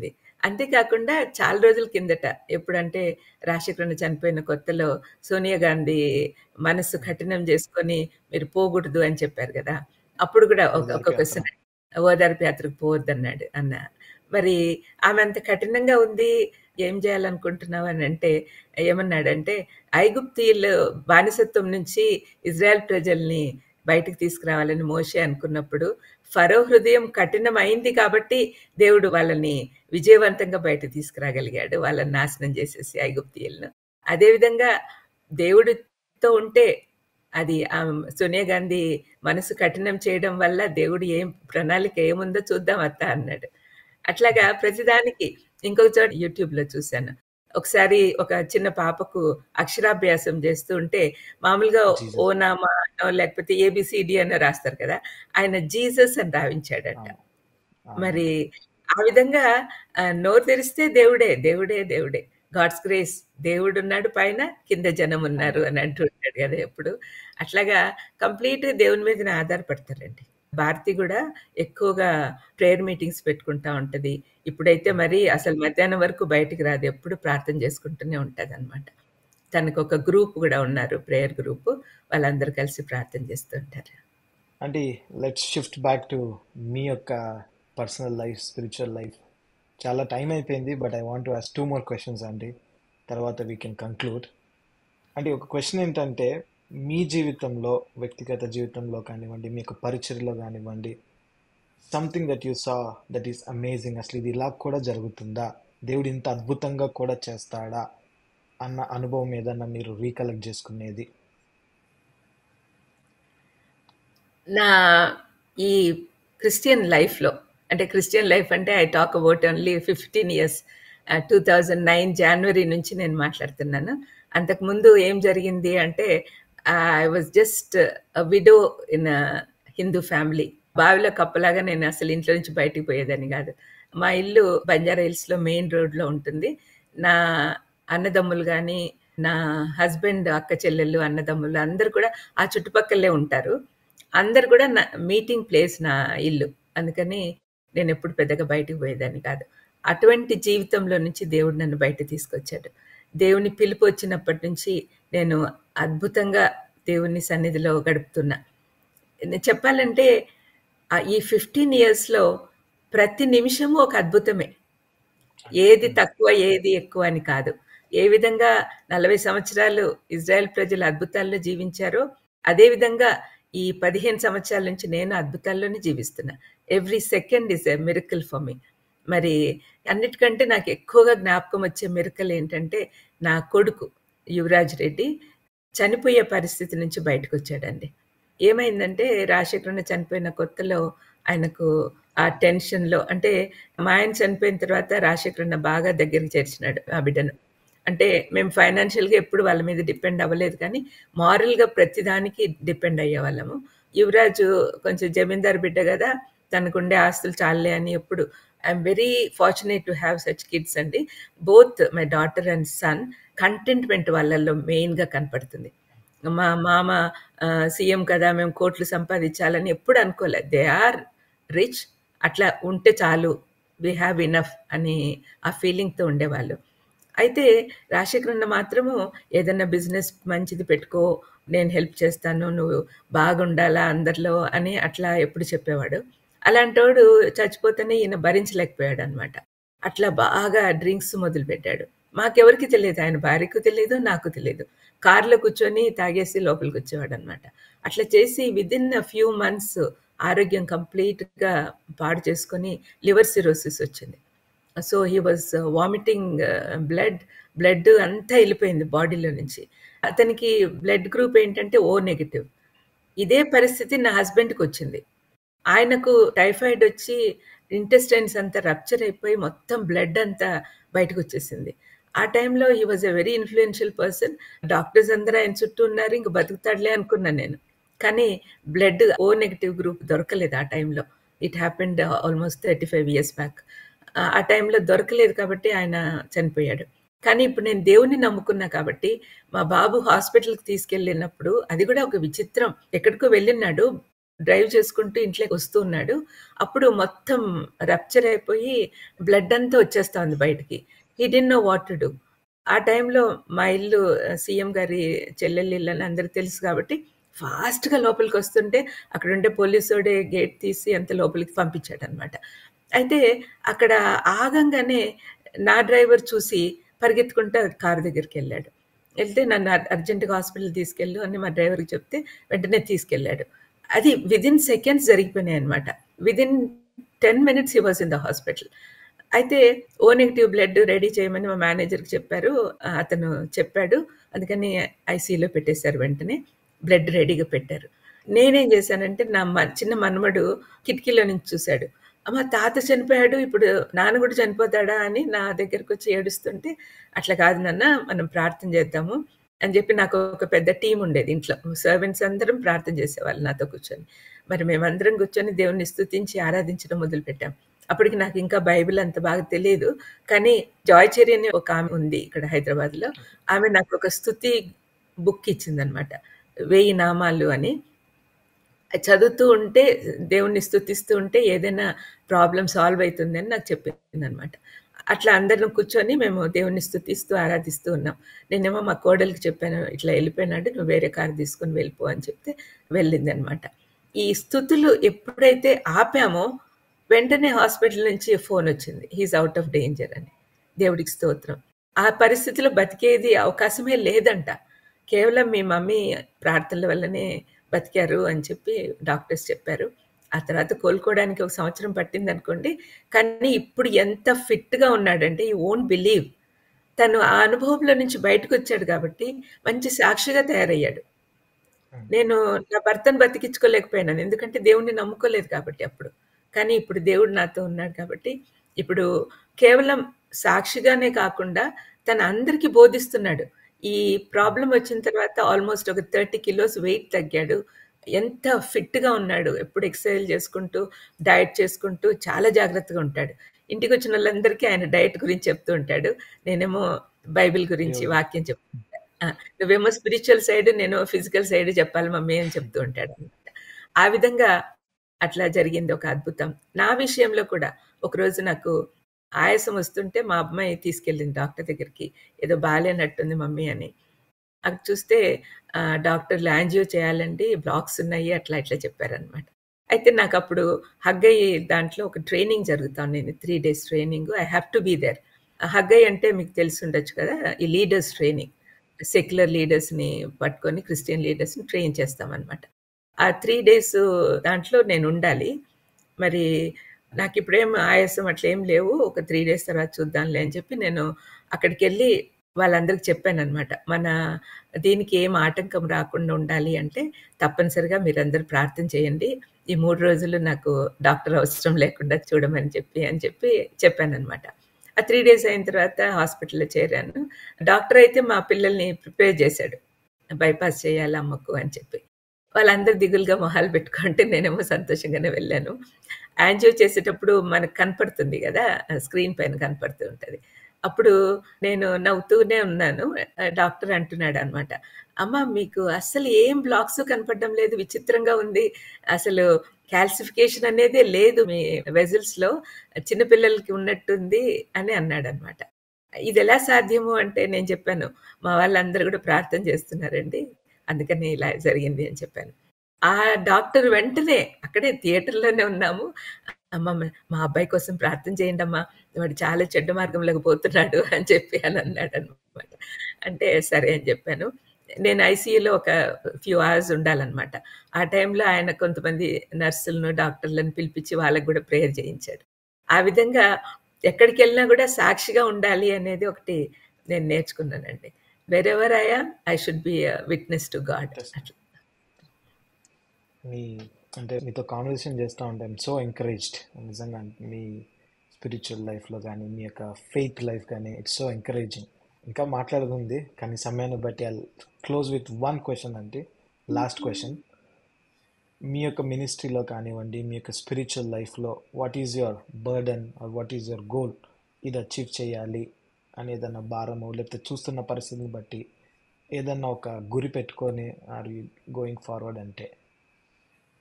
అంతేకాకుండా చాలా రోజుల కిందట ఎప్పుడంటే రాజశేఖరన్ చనిపోయిన కొత్తలో సోనియా గాంధీ మనస్సు కఠినం చేసుకొని మీరు పోకూడదు అని చెప్పారు కదా అప్పుడు కూడా ఒక ఒక ఓదార్పు క్వశ్చన్ ఓదార్పు యాత్రకు పోవద్దన్నాడు అన్న మరి ఆమె అంత కఠినంగా ఉంది ఏం చేయాలనుకుంటున్నావు అని అంటే ఏమన్నాడంటే ఐగుప్తీయులు బానిసత్వం నుంచి ఇజ్రాయెల్ ప్రజల్ని బయటికి తీసుకురావాలని మోషే అనుకున్నప్పుడు ఫరో హృదయం కఠినమైంది కాబట్టి దేవుడు వాళ్ళని విజయవంతంగా బయటకు తీసుకురాగలిగాడు వాళ్ళని నాశనం చేసేసి ఐగుప్తీయులను అదేవిధంగా దేవుడితో ఉంటే అది ఆ సోనియా గాంధీ మనసు కఠినం చేయడం వల్ల దేవుడు ఏం ప్రణాళిక ఏముందో చూద్దాం అత్త అన్నాడు అట్లాగా ప్రతిదానికి ఇంకొక చోట యూట్యూబ్లో చూశాను ఒకసారి ఒక చిన్న పాపకు అక్షరాభ్యాసం చేస్తూ ఉంటే మామూలుగా జీసస్. ఓ నామా అనో లేకపోతే ఏబిసిడి అని రాస్తారు కదా ఆయన జీసస్ అని రావించాడట అవును. అవును. మరి ఆ విధంగా ఆ, నోరు తెరిస్తే దేవుడే దేవుడే దేవుడే గాడ్స్ గ్రేస్ దేవుడు ఉన్నాడు పైన కింద జనం ఉన్నారు అని అంటూ ఉంటాడు కదా ఎప్పుడు అట్లాగా కంప్లీట్ దేవుని మీదనే ఆధారపడతారండి భారతి కూడా ఎక్కువగా ప్రేయర్ మీటింగ్స్ పెట్టుకుంటా ఉంటది ఇప్పుడైతే మరి అసలు మధ్యాహ్నం వరకు బయటికి రాదు ఎప్పుడు ప్రార్థన చేసుకుంటూనే ఉంటది అనమాట తనకు ఒక గ్రూప్ కూడా ఉన్నారు ప్రేయర్ గ్రూప్ వాళ్ళందరూ కలిసి ప్రార్థన చేస్తుంటారు అంటే లెట్స్ షిఫ్ట్ బ్యాక్ టు మీ యొక్క పర్సనల్ లైఫ్ స్పిరిచువల్ లైఫ్ చాలా టైం అయిపోయింది but I want to ask two more questions అండి తర్వాత వీ కెన్ కంక్లూడ్ అంటే ఒక క్వశ్చన్ ఏంటంటే మీ జీవితంలో వ్యక్తిగత జీవితంలో కానివ్వండి మీ యొక్క పరిచయలో కానివ్వండి something that you saw that is amazing అసలు ఇది ఇలా కూడా జరుగుతుందా దేవుడు ఇంత అద్భుతంగా కూడా చేస్తాడా అన్న అనుభవం ఏదన్నా మీరు రీకలెక్ట్ చేసుకునేది నా ఈ క్రిస్టియన్ లైఫ్లో అంటే క్రిస్టియన్ లైఫ్ అంటే I talk about only fifteen years two thousand nine జనవరి నుంచి నేను మాట్లాడుతున్నాను అంతకుముందు ఏం జరిగింది అంటే I was just widow in Hindu family బావిలో కప్పలాగా నేను అసలు ఇంట్లో నుంచి బయటికి పోయేదాన్ని కాదు మా ఇల్లు బంజారా హిల్స్లో మెయిన్ రోడ్లో ఉంటుంది నా అన్నదమ్ములు కానీ నా హస్బెండ్ అక్క చెల్లెళ్ళు అన్నదమ్ములు అందరు కూడా ఆ చుట్టుపక్కలే ఉంటారు అందరు కూడా నా మీటింగ్ ప్లేస్ నా ఇల్లు అందుకని నేను ఎప్పుడు పెద్దగా బయటికి పోయేదాన్ని కాదు అటువంటి జీవితంలో నుంచి దేవుడు నన్ను బయట తీసుకొచ్చాడు దేవుని పిలుపు వచ్చినప్పటి నుంచి నేను అద్భుతంగా దేవుని సన్నిధిలో గడుపుతున్నా నేను చెప్పాలంటే ఆ ఈ ఫిఫ్టీన్ ఇయర్స్లో ప్రతి నిమిషము ఒక అద్భుతమే ఏది తక్కువ ఏది ఎక్కువ అని కాదు ఏ విధంగా నలభై సంవత్సరాలు ఇజ్రాయెల్ ప్రజలు అద్భుతాల్లో జీవించారో అదే విధంగా ఈ పదిహేను సంవత్సరాల నుంచి నేను అద్భుతాల్లోనే జీవిస్తున్నా every second is a miracle for me మరి అన్నిటికంటే నాకు ఎక్కువగా జ్ఞాపకం వచ్చే మిరకల్ ఏంటంటే నా కొడుకు యువరాజ్ రెడ్డి చనిపోయే పరిస్థితి నుంచి బయటకు వచ్చాడండి ఏమైందంటే రాజశేఖరన్న చనిపోయిన కొత్తలో ఆయనకు ఆ టెన్షన్లో అంటే మా ఆయన చనిపోయిన తర్వాత రాజశేఖరన్న బాగా దగ్గరికి చేర్చినాడు ఆ బిడ్డను అంటే మేము ఫైనాన్షియల్గా ఎప్పుడు వాళ్ళ మీద డిపెండ్ అవ్వలేదు కానీ మారల్గా ప్రతిదానికి డిపెండ్ అయ్యేవాళ్ళము యువరాజు కొంచెం జమీందార్ బిడ్డ కదా తనకుండే ఆస్తులు చాలే అని ఎప్పుడు I'm very fortunate to have such kids అండి both my daughter and son contentment వాళ్ళల్లో మెయిన్గా కనపడుతుంది మా మామ సీఎం కదా మేము కోట్లు సంపాదించాలని ఎప్పుడు అనుకోలేదు దే ఆర్ రిచ్ అట్లా ఉంటే చాలు వీ హ్యావ్ ఇనఫ్ అని ఆ ఫీలింగ్తో ఉండేవాళ్ళు అయితే రాజశేఖరన్న మాత్రము ఏదన్నా బిజినెస్ మంచిది పెట్టుకో నేను హెల్ప్ చేస్తాను నువ్వు బాగుండాలా అందరిలో అని అట్లా ఎప్పుడు చెప్పేవాడు అలాంటోడు చచ్చిపోతేనే ఈయన భరించలేకపోయాడు అనమాట అట్లా బాగా డ్రింక్స్ మొదలుపెట్టాడు మాకెవరికి తెలియదు ఆయన భార్యకు తెలియదు నాకు తెలియదు కార్లో కూర్చొని తాగేసి లోపలికి వచ్చేవాడు అనమాట అట్లా చేసి విదిన్ అ ఫ్యూ మంత్స్ ఆరోగ్యం కంప్లీట్గా పాడు చేసుకొని లివర్ సిరోసిస్ వచ్చింది so he was vomiting blood blood అంతా వెళ్ళిపోయింది బాడీలో నుంచి అతనికి బ్లడ్ గ్రూప్ ఏంటంటే ఓ నెగిటివ్ ఇదే పరిస్థితి నా హస్బెండ్కి వచ్చింది ఆయనకు టైఫాయిడ్ వచ్చి ఇంటెస్టైన్స్ అంతా రప్చర్ అయిపోయి మొత్తం బ్లడ్ అంతా బయటకు వచ్చేసింది ఆ టైంలో he was a very influential person doctors అందరూ ఆయన చుట్టూ ఉన్నారు ఇంక బతుకుతాడులే అనుకున్నాను నేను కానీ బ్లడ్ ఓ నెగిటివ్ గ్రూప్ దొరకలేదు ఆ టైంలో it happened almost thirty five years back ఆ టైంలో దొరకలేదు కాబట్టి ఆయన చనిపోయాడు కానీ ఇప్పుడు నేను దేవుని నమ్ముకున్నా కాబట్టి మా బాబు హాస్పిటల్కి తీసుకెళ్ళినప్పుడు అది కూడా ఒక విచిత్రం ఎక్కడికో వెళ్ళినాడు డ్రైవ్ చేసుకుంటూ ఇంట్లోకి వస్తూ ఉన్నాడు. అప్పుడు మొత్తం రప్చర్ అయిపోయి బ్లడ్ అంతా వచ్చేస్తా ఉంది బయటికి. He didn't know what to do. ఆ టైంలో మా ఇల్లు ఆహ్, సీఎం గారి చెల్లెలి ఇల్లని అందరికి తెలుసు కాబట్టి ఫాస్ట్‌గా లోపలికొస్తుంటే అక్కడుండే పోలీసోడే గేట్ తీసి అంత లోపలికి పంపించాడనమాట. అయితే అక్కడ ఆగంగానే నా డ్రైవర్ చూసి పరిగెత్తుకుంటా కారు దగ్గరికెళ్ళాడు. ఎళ్తే నన్ను అర్ అర్జెంట్‌గా హాస్పిటల్‌కి తీసుకెళ్ళు అని మా డ్రైవర్‌కి చెప్తే వెంటనే తీసుకెళ్ళాడు. అది వితిన్ సెకండ్స్ జరిగిపోయినాయన్నమాట. Within 10 minutes he was in the hospital. అయితే ఓ నెగెటివ్ బ్లడ్ రెడీ చేయమని మా మేనేజర్‌కి చెప్పారు. ఆహ్, అతను చెప్పాడు. అందుకని ఐసీయూలో పెట్టేశారు వెంటనే. బ్లడ్ రెడీగా పెట్టారు. నేనేం చేశానంటే నా మ చిన్న మనమడు కిటికీలో నుంచి చూసాడు. అమ్మ తాత చనిపోయాడు. ఇప్పుడు నాన్న కూడా చనిపోతాడా అని నా దగ్గరకొచ్చి ఏడుస్తుంటే, అట్లా కాదు నాన్న మనం ప్రార్థన చేద్దాము అని చెప్పి నాకు ఒక పెద్ద టీమ్ ఉండేది ఇంట్లో. సర్వెంట్స్ అందరం ప్రార్థన చేసేవాళ్ళు నాతో కూర్చొని. మరి మేమందరం కూర్చొని దేవుడిని స్తుతించి ఆరాధించడం మొదలుపెట్టాం. అప్పటికి నాకు ఇంకా బైబిల్ అంత బాగా తెలీదు. కానీ జాయ్ చెర్రీ అని ఒక ఆమె ఉంది ఇక్కడ హైదరాబాద్‌లో. ఆమె నాకొక స్తుతి బుక్ ఇచ్చిందనమాట. 1000 నామాలు అని. అది చదువుతూ ఉంటే దేవుడిని స్తుతిస్తూ ఉంటే ఏదైనా ప్రాబ్లమ్ సాల్వ్ అయితుందని నాకు చెప్పిందనమాట. అట్లా అందరం కూర్చొని మేము దేవుడిని స్తుతిస్తూ, ఆరాధిస్తూ ఉన్నాం. నేనేమో మా కోడలికి చెప్పాను, "ఇట్లా ఎళ్ళిపోయినాడు. నువ్వు వేరే కారు తీసుకొని వెళ్ళిపో" అని చెప్తే వెళ్ళిందనమాట. ఈ స్థుతులు ఎప్పుడైతే ఆపామో వెంటనే హాస్పిటల్ నుంచి ఫోనొచ్చింది. He is out of danger అని. దేవుడికి స్తోత్రం. ఆ పరిస్థితిలో బతికేది అవకాశమే లేదంట. కేవలం మీ మమ్మీ ప్రార్థనల వల్లనే బతికారు అని చెప్పి డాక్టర్స్ చెప్పారు. ఆ తర్వాత కోలుకోవడానికి ఒక సంవత్సరం పట్టిందనుకోండి. కానీ ఇప్పుడు ఎంత ఫిట్‌గా ఉన్నాడంటే యూ వోంట్ బిలీవ్. తను ఆ అనుభవంలో నుంచి బయటకొచ్చాడు కాబట్టి మంచి సాక్షిగా తయారయ్యాడు. హ్మ్. నేను నా భర్తను బతికించుకోలేకపోయాను. ఎందుకంటే దేవుడిని నమ్ముకోలేదు కాబట్టి అప్పుడు. కానీ ఇప్పుడు దేవుడు నాతో ఉన్నాడు కాబట్టి ఇప్పుడు కేవలం సాక్షిగానే కాకుండా తను అందరికి బోధిస్తున్నాడు. ఈ ప్రాబ్లమ్ వచ్చిన తర్వాత ఆల్‌మోస్ట్ ఒక 30 కిలోస్ వెయిట్ తగ్గాడు. ఎంత ఫిట్‌గా ఉన్నాడు. ఎప్పుడు ఎక్సర్‌సైజ్‌లు చేసుకుంటూ, డయట్ చేసుకుంటూ చాలా జాగ్రత్తగా ఉంటాడు. ఇంటికొచ్చినోళ్ళందరికీ ఆయన డయట్ గురించి చెప్తూ ఉంటాడు. నేనేమో బైబిల్ గురించి దేవుడు. వాక్యం చెప్తూ ఉంటా. ఆ! నువ్వేమో స్పిరిచ్యువల్ సైడ్, నేను ఫిజికల్ సైడ్ చెప్పాలి మమ్మీ అని చెప్తూ ఉంటాడనమాట. ఆ విధంగా అట్లా జరిగింది ఒక అద్భుతం. నా విషయంలో కూడా ఒకరోజు నాకు ఆయాసం వస్తుంటే మా అమ్మాయి తీసుకెళ్ళింది డాక్టర్ దగ్గరికి. ఏదో బాలేనట్టుంది మమ్మీ అని. అది చూస్తే ఆహ్, డాక్టర్లు యాంజియో చేయాలండి. బ్లాక్స్ ఉన్నాయి. అట్లా ఇట్లా చెప్పారనమాట. అయితే నాకప్పుడు హగ్గై దాంట్లో ఒక ట్రైనింగ్ జరుగుతా ఉండింది. 3 days training. I have to be there. Haggai అంటే మీకు తెలిసుండొచ్చు కదా! ఈ లీడర్స్ ట్రైనింగ్. సెక్యులర్ లీడర్స్‌ని పట్టుకొని క్రిస్టియన్ లీడర్స్‌ని ట్రైన్ చేస్తామనమాట. ఆ 3 డేస్ దాంట్లో నేనుండాలి. మరి నాకిప్పుడేం ఆయాసం అట్లేం లేవు. ఒక 3 డేస్ తర్వాత చూద్దాంలే అని చెప్పి నేను అక్కడికెళ్ళి వాళ్ళందరికి చెప్పాననమాట. మన దీనికి ఏం ఆటంకం రాకుండా ఉండాలి అంటే తప్పనిసరిగా మీరందరూ ప్రార్థన చేయండి. ఈ 3 రోజులు నాకు డాక్టర్ అవసరం లేకుండా చూడమని చెప్పి అని చెప్పి చెప్పాననమాట. ఆ 3 డేస్ అయిన తర్వాత హాస్పిటల్‌లో చేరాను. డాక్టర్ అయితే మా పిల్లల్ని ప్రిపేర్ చేశాడు. బైపాస్ చేయాలి అమ్మకు అని చెప్పి. వాళ్ళందరూ దిగులుగా మొహాలు పెట్టుకుంటే నేనేమో సంతోషంగానే వెళ్ళాను. యాంజియో చేసేటప్పుడు మనకు కనపడుతుంది గదా! స్క్రీన్ పైన కనపడుతూ ఉంటది. అప్పుడు నేను నవ్వుతూనే ఉన్నాను. ఆహ్, డాక్టర్ అంటున్నాడనమాట. "అమ్మ మీకు అస్సలు ఏం బ్లాక్స్ కనపడడం లేదు. విచిత్రంగా ఉంది. అసలు కాల్సిఫికేషన్ అనేదే లేదు మీ వెసల్స్‌లో. చిన్న పిల్లలకి ఉన్నట్టుంది" అని అన్నాడనమాట. ఇదెలా సాధ్యము అంటే నేను చెప్పాను. మా వాళ్ళందరూ గూడా ప్రార్థన చేస్తున్నారండి. అందుకని ఇలా జరిగింది అని చెప్పాను. ఆ డాక్టర్ వెంటనే అక్కడే థియేటర్‌లోనే ఉన్నాము. "అమ్మ మ మా అబ్బాయి కోసం ప్రార్థన చేయండమ్మా. వాడు చాలా చెడ్డ మార్గంలోకి పోతున్నాడు" అని చెప్పి అని అన్నాడనమాట. అంటే సరే అని చెప్పాను. నేను ఐసీయూలో ఒక ఫ్యూ అవర్స్ ఉండాలనమాట. ఆ టైంలో ఆయన కొంతమంది నర్సులను, డాక్టర్లను పిలిపించి వాళ్ళకి గూడా ప్రేయర్ చేయించాడు. ఆ విధంగా ఎక్కడికెళ్ళినా గూడా సాక్షిగా ఉండాలి అనేది ఒకటి నేను నేర్చుకున్నానండి. Wherever I am I should be a witness to God Yes. అట్లా. మీ అంటే మీతో కాన్వర్సేషన్ చేస్తూ ఉంటే ఐఎమ్ సో ఎంకరేజ్డ్. నిజంగా మీ స్పిరిచ్యువల్ లైఫ్‌లో గానీ, మీ యొక్క ఫెయిత్ లైఫ్ గానీ ఇట్స్ సో ఎంకరేజింగ్. ఇంకా మాట్లాడేది ఉంది. కానీ సమయాన్ని బట్టి I'll close with one question అండి. Last question. మీ యొక్క మినిస్ట్రీలో కానివ్వండి, మీ యొక్క స్పిరిచ్యువల్ లైఫ్‌లో what is your burden or what is your goal? ఇది అచీవ్ చేయాలి అని ఏదన్నా భారమో, లేకపోతే చూస్తున్న పరిస్థితిని బట్టి ఏదన్నా ఒక గురి పెట్టుకొని ఆర్ యూ గోయింగ్ ఫార్వర్డ్ అంటే?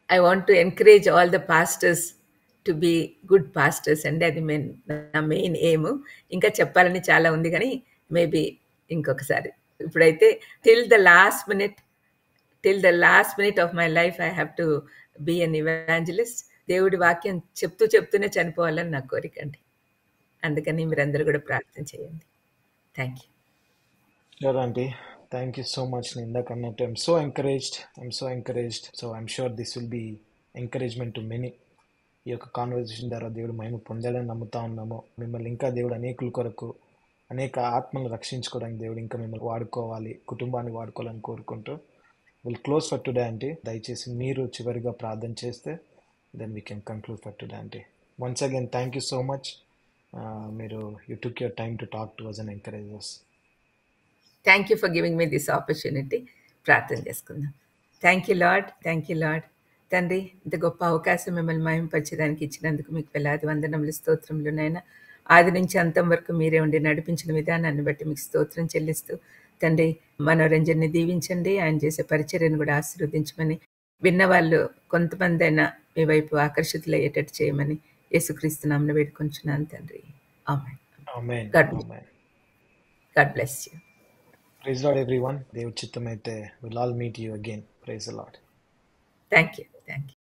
I want to encourage all the pastors to be good pastors అండి అది మెయిన్ నా మెయిన్ ఎయిమ్ ఇంకా చెప్పాలని చాలా ఉంది కానీ మేబీ ఇంకొకసారి ఇప్పుడైతే till the last minute till the last minute of my life I have to be an evangelist దేవుడి వాక్యం చెప్తూ చెప్తూనే చనిపోవాలని నా కోరిక అండి అందుకని మీరందరూ కూడా ప్రార్థన చేయండి thank you sure aunty thank you so much నేను ఇందాక అన్నట్టు I'm so encouraged I'm so encouraged so I'm sure this will be encouragement to many ఈ యొక్క కాన్వర్జేషన్ ద్వారా దేవుడు మేము పొందాలని నమ్ముతా ఉన్నాము మిమ్మల్ని ఇంకా దేవుడు అనేకుల కొరకు అనేక ఆత్మలను రక్షించుకోవడానికి దేవుడు ఇంకా మిమ్మల్ని వాడుకోవాలి కుటుంబాన్ని వాడుకోవాలని కోరుకుంటూ విల్ క్లోజ్ ఫర్ టుడే అంటే దయచేసి మీరు చివరిగా ప్రార్థన చేస్తే then we can conclude for today అంటే once again thank you so much మీరు you took your time to talk to us and encourages thank you for giving me this opportunity ప్రార్థన చేసుకుందాం thank you lord thank you lord తండ్రి ఇంత గొప్ప అవకాశం మిమ్మల్ని మహింపరచడానికి ఇచ్చినందుకు మీకు వేలాది వందనములు స్తోత్రములు నాయన ఆది నుంచి అంతం వరకు మీరే ఉండి నడిపించిన విధానాన్ని బట్టి మీకు స్తోత్రం చెల్లిస్తూ తండ్రి మనోరంజన్ని దీవించండి ఆయన చేసే పరిచర్యను కూడా ఆశీర్వదించమని విన్న వాళ్ళు కొంతమంది అయినా మీ వైపు ఆకర్షితులయ్యేటట్టు చేయమని యేసుక్రీస్తు నామను వేడుకొంచున్నాను తండ్రి ఆమె amen God- amen God bless you praise lord everyone దేవుడి చిత్తం అయితే will all meet you again praise lord thank you thank you